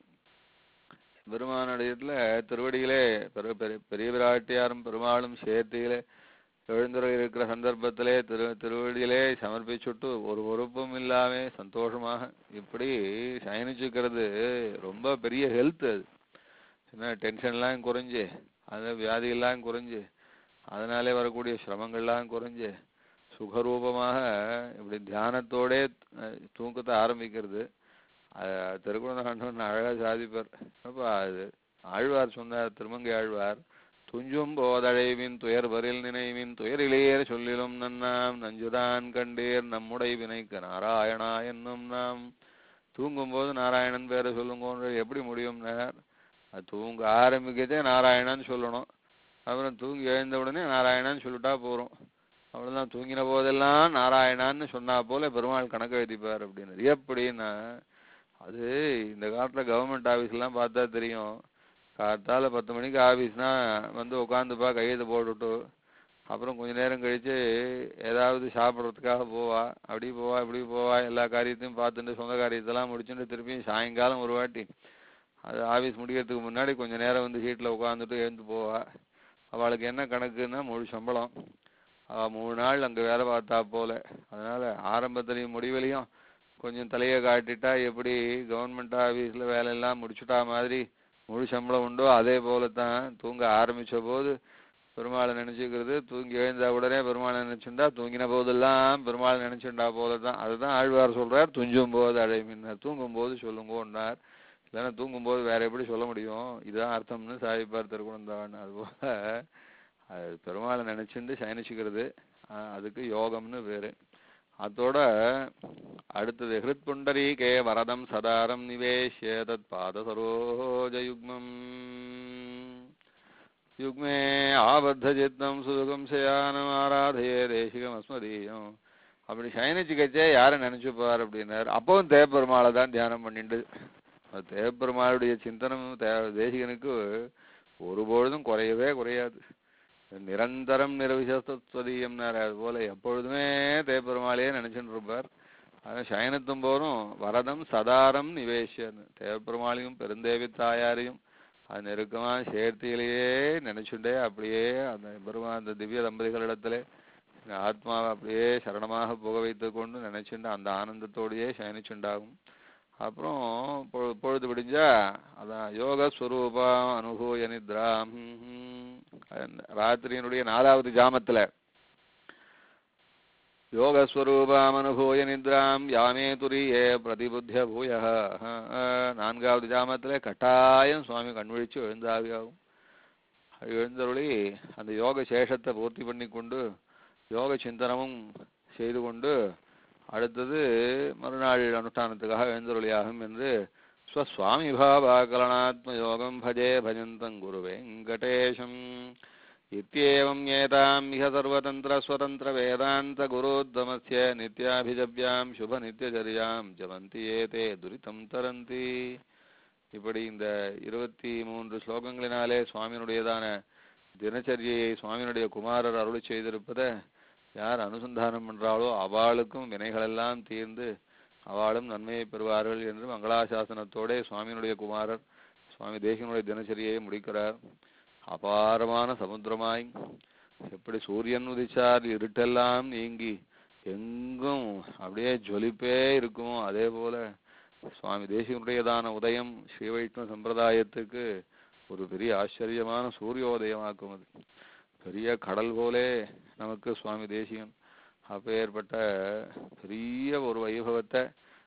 Speaker 2: பெருமானுடையத்துல திருவடியிலே பெரு பெரு- பெரிய பிராட்டியாரும் பெருமாளும் சேர்த்தியிலே எழுந்துரை இருக்கிற சந்தர்ப்பத்திலே திரு திருவடியிலே சமர்ப்பிச்சுட்டு ஒரு பொறுப்பும் இல்லாம சந்தோஷமாக இப்படி சயனிச்சுக்கிறது ரொம்ப பெரிய ஹெல்த் அது என்ன டென்ஷன்லாம் குறைஞ்சு அந்த வியாதியெல்லாம் குறைஞ்சு அதனாலே வரக்கூடிய சிரமங்கள்லாம் குறைஞ்சு சுகரூபமாக இப்படி தியானத்தோடே அஹ், தூக்கத்தை ஆரம்பிக்கிறது அஹ், திருக்குறள் அழகா சாதிப்பார் அப்ப அது ஆழ்வார் சொன்னார் திருமங்கை ஆழ்வார் துஞ்சும் போதழைவின் துயர் வரில் நினைவின் துயரிலேயர் சொல்லிலும் நன்னாம் நஞ்சுதான் கண்டீர் நம்முடை வினைக்கு நாராயணா என்னும் நாம் தூங்கும்போது நாராயணன் பேரை சொல்லுங்க எப்படி முடியும்னார் அது தூங்க ஆரம்பிக்கதே நாராயணன் சொல்லணும் அப்புறம் தூங்கி எழுந்த உடனே நாராயணன் சொல்லிட்டா போறோம் அவ்வளவுதான் தூங்கின போதெல்லாம் நாராயணான்னு சொன்னா போல பெருமாள் கணக்கு எழுதிப்பார் அப்படின்னு எப்படின்னா அது இந்த காலத்துல கவர்மெண்ட் ஆபீஸ்லாம் பார்த்தா தெரியும் காத்தால பத்து மணிக்கு ஆபீஸ்னா வந்து உட்காந்துப்பா கையெழுத்து போட்டுட்டு அப்புறம் கொஞ்ச நேரம் கழிச்சு ஏதாவது சாப்பிட்றதுக்காக போவா அப்படி போவா இப்படி போவா எல்லா காரியத்தையும் பார்த்துட்டு சொந்த காரியத்தெல்லாம் முடிச்சுட்டு திருப்பியும் சாயங்காலம் ஒரு வாட்டி அது ஆபீஸ் முடிக்கிறதுக்கு முன்னாடி கொஞ்ச நேரம் வந்து சீட்டில் உட்காந்துட்டு எழுந்து போவா அவளுக்கு என்ன கணக்குன்னா முழு சம்பளம் அவ மூணு நாள் அங்க வேலை பார்த்தா போல அதனால ஆரம்பத்திலையும் முடிவிலையும் கொஞ்சம் தலையை காட்டிட்டா எப்படி கவர்மெண்ட் ஆபீஸ்ல வேலையெல்லாம் முடிச்சுட்டா மாதிரி முழு சம்பளம் உண்டோ அதே போல தான் தூங்க ஆரம்பிச்ச போது பெருமாளை நினைச்சுக்கிறது தூங்கி எழுந்த உடனே பெருமாளை நினைச்சுண்டா தூங்கின போதெல்லாம் பெருமாளை நினைச்சுண்டா போல தான் அதுதான் ஆழ்வார் சொல்றார் துஞ்சும் போது அழை மின்னர் தூங்கும் போது சொல்லுங்கன்னார் இல்லைன்னா தூங்கும் போது வேற எப்படி சொல்ல முடியும் இதுதான் அர்த்தம்னு சாதிப்பார் திருக்குணந்தான் அதுபோல அது பெருமாளை நினைச்சுண்டு சயனிச்சுக்கிறது அஹ் அதுக்கு யோகம்னு பேரு அதோட அடுத்தது ஹிருத் புண்டரீகே வரதம் சதாரம் நிவேஷ்ய தத் பாத சரோஜயுக்மம் யுக்மே ஆபத்த சித்தம் சுகம் சயானம் ஆராதையே தேசிகம் அஸ்மதீயம் அப்படி சயனிச்சுக்கச்சே யாரை நினைச்சுப்பார் அப்படின்னாரு அப்பவும் தேப்பெருமாளை தான் தியானம் பண்ணிட்டு அது தேப்பெருமாளுடைய சிந்தனம் தே- தேசிகனுக்கு ஒருபொழுதும் குறையவே குறையாது நிரந்தரம் நிரவிசஸ்வதீயம்னார் அது போல எப்பொழுதுமே தேப்பெருமாளையே நினைச்சுட்டு இருப்பார் அது சயனத்தும் போதும் வரதம் சதாரம் நிவேஷன் தேவப்பெருமாளையும் பெருந்தேவி தாயாரையும் அது நெருக்கமா சேர்த்தியிலேயே நினைச்சுட்டே அப்படியே அந்த பெருமா அந்த திவ்ய தம்பதிகளிடத்திலே இந்த ஆத்மாவை அப்படியே சரணமாக புக வைத்து கொண்டு நினைச்சுண்டு அந்த ஆனந்தத்தோடையே சயனிச்சுண்டாகும் அப்புறம் பொ- பொழுது விடிஞ்சா அதான் யோக ஸ்வரூபா அனுபூய நித்ராம் ராத்திரியினுடைய நாலாவது ஜாமத்துல யோகஸ்வரூபாம் அனுபூய நித்ராம் யாமே துரியே பிரதிபுத்திய பூய நான்காவது ஜாமத்துல கட்டாயம் சுவாமி கண்விழிச்சு எழுந்தாவியாகும் எழுந்தருளி அந்த யோக சேஷத்தை பூர்த்தி பண்ணி கொண்டு யோக சிந்தனமும் செய்து கொண்டு அடுத்தது மறுநாள் அனுஷ்டானத்துக்காக எழுந்தருளியாகும் என்று ஸ்வஸ்வாமி பாவாகலனாத்ம யோகம் பஜே பஜந்தம் குரு வெங்கடேஷம் இत्येवम् एताम् इह सर्वतन्त्रस्वतन्त्रवेदान्तगुरोद्गमस्य नित्याभिजव्याम् शुभनित्यचर्याम् जवन्ति ஏதே துரிதம் தரந்தி இப்படி இந்த இருபத்தி மூன்று ஸ்லோகங்களினாலே சுவாமியினுடையதான தினச்சரியை சுவாமியினுடைய குமாரர் அருளி செய்திருப்பதை யார் அனுசந்தானம் பண்றாளோ அவளுக்கும் வினைகளெல்லாம் தீர்ந்து அவளும் நன்மையை பெறுவார்கள் என்று மங்களாசாசனத்தோட சுவாமியினுடைய குமாரர் சுவாமி தேசிகனுடைய தினச்சரியை முடிக்கிறார் அபாரமான சமுத்திரமாய் எப்படி சூரியன் உதிச்சார் இருட்டெல்லாம் நீங்கி எங்கும் அப்படியே ஜொலிப்பே இருக்குமோ அதே போல சுவாமி தேசிகனுடையதான உதயம் ஸ்ரீ வைஷ்ணவ சம்பிரதாயத்துக்கு ஒரு பெரிய ஆச்சரியமான சூரியோதயமாக்கும் அது பெரிய கடல் போலே நமக்கு சுவாமி தேசிகன் அப்பேற்பட்ட பெரிய ஒரு வைபவத்தை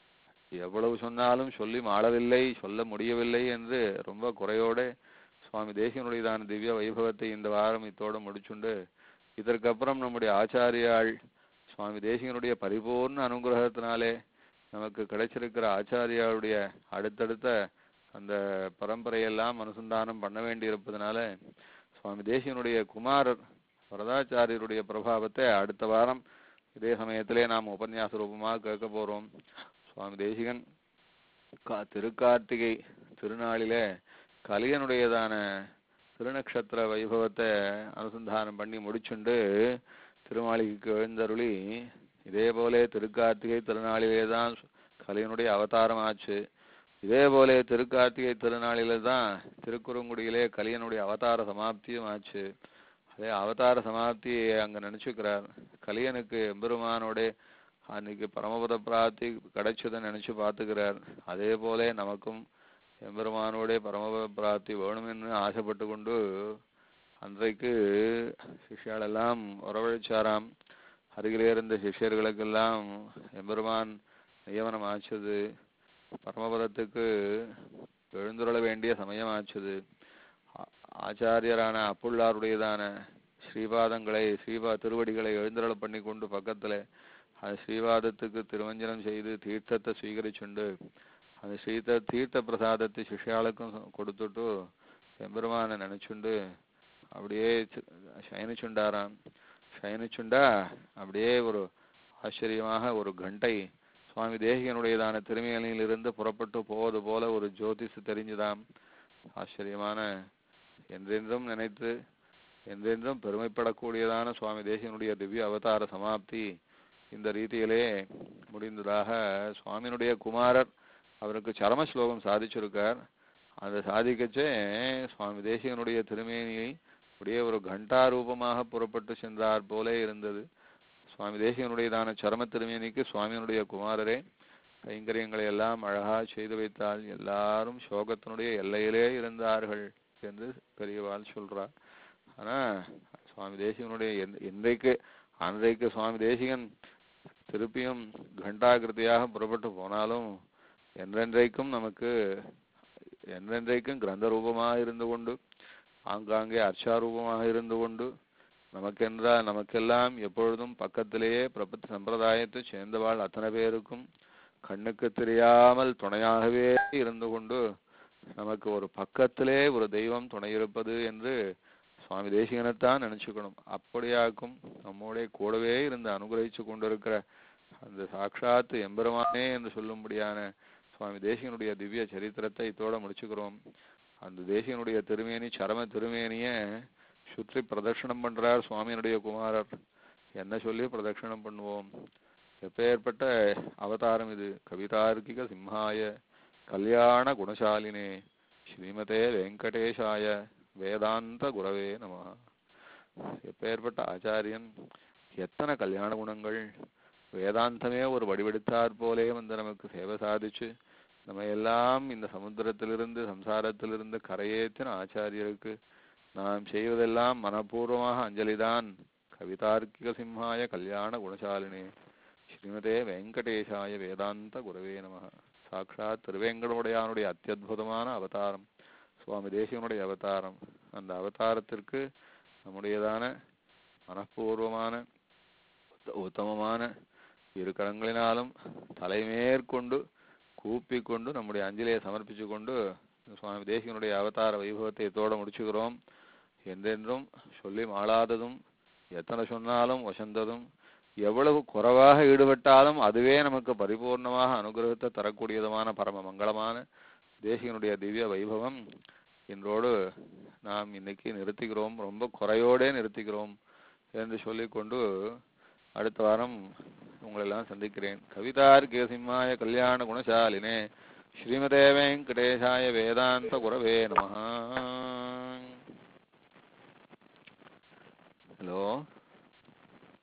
Speaker 2: எவ்வளவு சொன்னாலும் சொல்லி மாளவில்லை சொல்ல முடியவில்லை என்று ரொம்ப குறையோட சுவாமி தேசிகனுடையதான திவ்ய வைபவத்தை இந்த வாரம் இத்தோட முடிச்சுண்டு இதற்கப்புறம் நம்முடைய ஆச்சாரியாள் சுவாமி தேசிகனுடைய பரிபூர்ண அனுகிரகத்தினாலே நமக்கு கிடைச்சிருக்கிற ஆச்சாரியாளுடைய அடுத்தடுத்த அந்த பரம்பரையெல்லாம் அனுசந்தானம் பண்ண வேண்டி இருப்பதனால சுவாமி தேசிகனுடைய குமாரர் வரதாச்சாரியருடைய பிரபாவத்தை அடுத்த வாரம் இதே சமயத்திலே நாம் உபன்யாச ரூபமாக கேட்க போறோம் சுவாமி தேசிகன் கா- திருக்கார்த்திகை திருநாளிலே கலியனுடையதான திருநக்ஷத்திர வைபவத்தை அனுசந்தானம் பண்ணி முடிச்சுண்டு திருமாளிகைக்கு எழுந்தருளி இதே போலே திருக்கார்த்திகை திருநாளிலே தான் கலியனுடைய அவதாரம் ஆச்சு இதே போலே திருக்கார்த்திகை திருநாளிலே தான் திருக்குறுங்குடியிலே கலியனுடைய அவதார சமாப்தியும் ஆச்சு அதே அவதார சமாப்தியை அங்க நினைச்சுக்கிறார் கலியனுக்கு எம்பெருமானோட அன்னைக்கு பரமபத பிராப்தி கிடைச்சதை நினைச்சு பார்த்துக்கிறார் அதே போலே நமக்கும் எம்பெருமானோட பரமபத பிராப்தி வேணுமென்னு ஆசைப்பட்டு கொண்டு அன்றைக்கு சிஷ்யாலெல்லாம் வரவழைச்சாராம் அருகிலே இருந்த சிஷ்யர்களுக்கெல்லாம் எம்பெருமான் நியமனம் ஆச்சது பரமபதத்துக்கு எழுந்துருள வேண்டிய சமயம் ஆச்சது ஆ- ஆச்சாரியரான அப்புள்ளாருடையதான ஸ்ரீபாதங்களை ஸ்ரீபா திருவடிகளை எழுந்தருள பண்ணி கொண்டு பக்கத்துல அது ஸ்ரீவாதத்துக்கு திருவஞ்சனம் செய்து தீர்த்தத்தை ஸ்வீகரிச்சுண்டு அந்த ஸ்ரீத தீர்த்த பிரசாதத்தை சிஷ்யாளுக்கும் கொடுத்துட்டு எம்பெருமானை நினைச்சுண்டு அப்படியே சு- சயனிச்சுண்டாராம் சயனிச்சுண்டா அப்படியே ஒரு ஆச்சரியமாக ஒரு கண்டை சுவாமி தேசிகனுடையதான திருமேனியிலிருந்து புறப்பட்டு போவது போல ஒரு ஜோதிஷ் தெரிஞ்சுதாம் ஆச்சரியமான என்றென்றும் நினைத்து என்றென்றும் பெருமைப்படக்கூடியதான சுவாமி தேசிகனுடைய திவ்ய அவதார சமாப்தி இந்த ரீதியிலே முடிந்ததாக சுவாமியினுடைய குமாரர் அவருக்கு சரம ஸ்லோகம் சாதிச்சிருக்கார் அந்த சாதிக்கச்சே சுவாமி தேசிகனுடைய திருமேனியை அப்படியே ஒரு கண்டா ரூபமாக புறப்பட்டு சென்றார் போலே இருந்தது சுவாமி தேசிகனுடையதான சரம திருமேனிக்கு சுவாமியினுடைய குமாரரே கைங்கரியங்களை எல்லாம் அழகா செய்து வைத்தால் எல்லாரும் சோகத்தினுடைய எல்லையிலே இருந்தார்கள் என்று பெரியவாள் சொல்றார் ஆனா சுவாமி தேசிகனுடைய எந்த- என்றைக்கு அன்றைக்கு சுவாமி தேசிகன் திருப்பியும் கண்டாகிருதியாக புறப்பட்டு போனாலும் என்றென்றைக்கும் நமக்கு என்றென்றைக்கும் கிரந்த ரூபமாக இருந்து கொண்டு ஆங்காங்கே அர்ச்சாரூபமாக இருந்து கொண்டு நமக்கென்றா நமக்கெல்லாம் எப்பொழுதும் பக்கத்திலேயே பிரபத்தி சம்பிரதாயத்தை சேர்ந்தவாள் அத்தனை பேருக்கும் கண்ணுக்கு தெரியாமல் துணையாகவே இருந்து கொண்டு நமக்கு ஒரு பக்கத்திலே ஒரு தெய்வம் துணை இருப்பது என்று சுவாமி தேசிகனைத்தான் நினைச்சுக்கணும் அப்படியாக்கும் நம்மோட கூடவே இருந்து அனுகிரகிச்சு கொண்டிருக்கிற அந்த சாட்சாத்து எம்பெருமானே என்று சொல்லும்படியான சுவாமி தேசிகனுடைய திவ்ய சரித்திரத்தை இதோட முடிச்சுக்கிறோம் அந்த தேசிகனுடைய திருமேனி சரம திருமேனிய சுற்றி பிரதட்சணம் பண்றார் சுவாமியினுடைய குமாரர் என்ன சொல்லி பிரதட்சணம் பண்ணுவோம் எப்பேற்பட்ட அவதாரம் இது கவிதார்க்கிக சிம்ஹாய கல்யாண குணசாலினே ஸ்ரீமதே வெங்கடேஷாய வேதாந்த குரவே நம எப்பேற்பட்ட ஆச்சாரியன் எத்தனை கல்யாண குணங்கள் வேதாந்தமே ஒரு வடிவெடுத்தாற் போலே வந்து நமக்கு சேவை சாதிச்சு நம்ம எல்லாம் இந்த சமுத்திரத்திலிருந்து சம்சாரத்திலிருந்து கரையேற்றின ஆச்சாரியருக்கு நாம் செய்வதெல்லாம் மனப்பூர்வமாக அஞ்சலிதான் கவிதார்க்கிக சிம்ஹாய கல்யாண குணசாலினே ஸ்ரீமதே வெங்கடேஷாய வேதாந்த குரவே நம சாட்சாத் திருவேங்கடமுடையானுடைய அத்தியுதமான அவதாரம் சுவாமி தேசிகனுடைய அவதாரம் அந்த அவதாரத்திற்கு நம்முடையதான மனப்பூர்வமான உத்த- உத்தமமான இரு கரங்களினாலும் தலைமேற்கொண்டு கூப்பிக் கொண்டு நம்முடைய அஞ்சலியை சமர்ப்பிச்சு கொண்டு சுவாமி தேசிகனுடைய அவதார வைபவத்தை இதோட முடிச்சுக்கிறோம் என்றென்றும் சொல்லி மாளாததும் எத்தனை சொன்னாலும் வசந்ததும் எவ்வளவு குறைவாக ஈடுபட்டாலும் அதுவே நமக்கு பரிபூர்ணமாக அனுகிரகத்தை தரக்கூடியதுமான பரம மங்களமான தேசிகனுடைய திவ்ய வைபவம் இன்றோடு நாம் இன்னைக்கு நிறுத்திக்கிறோம் ரொம்ப குறையோடே நிறுத்திக்கிறோம் என்று சொல்லிக்கொண்டு அடுத்த வாரம் உங்களை எல்லாம் சந்திக்கிறேன் கவிதார்க்கிய சிம்மாய கல்யாண குணசாலினே ஸ்ரீமதே வெங்கடேசாய வேதாந்த குரவே நம ஹலோ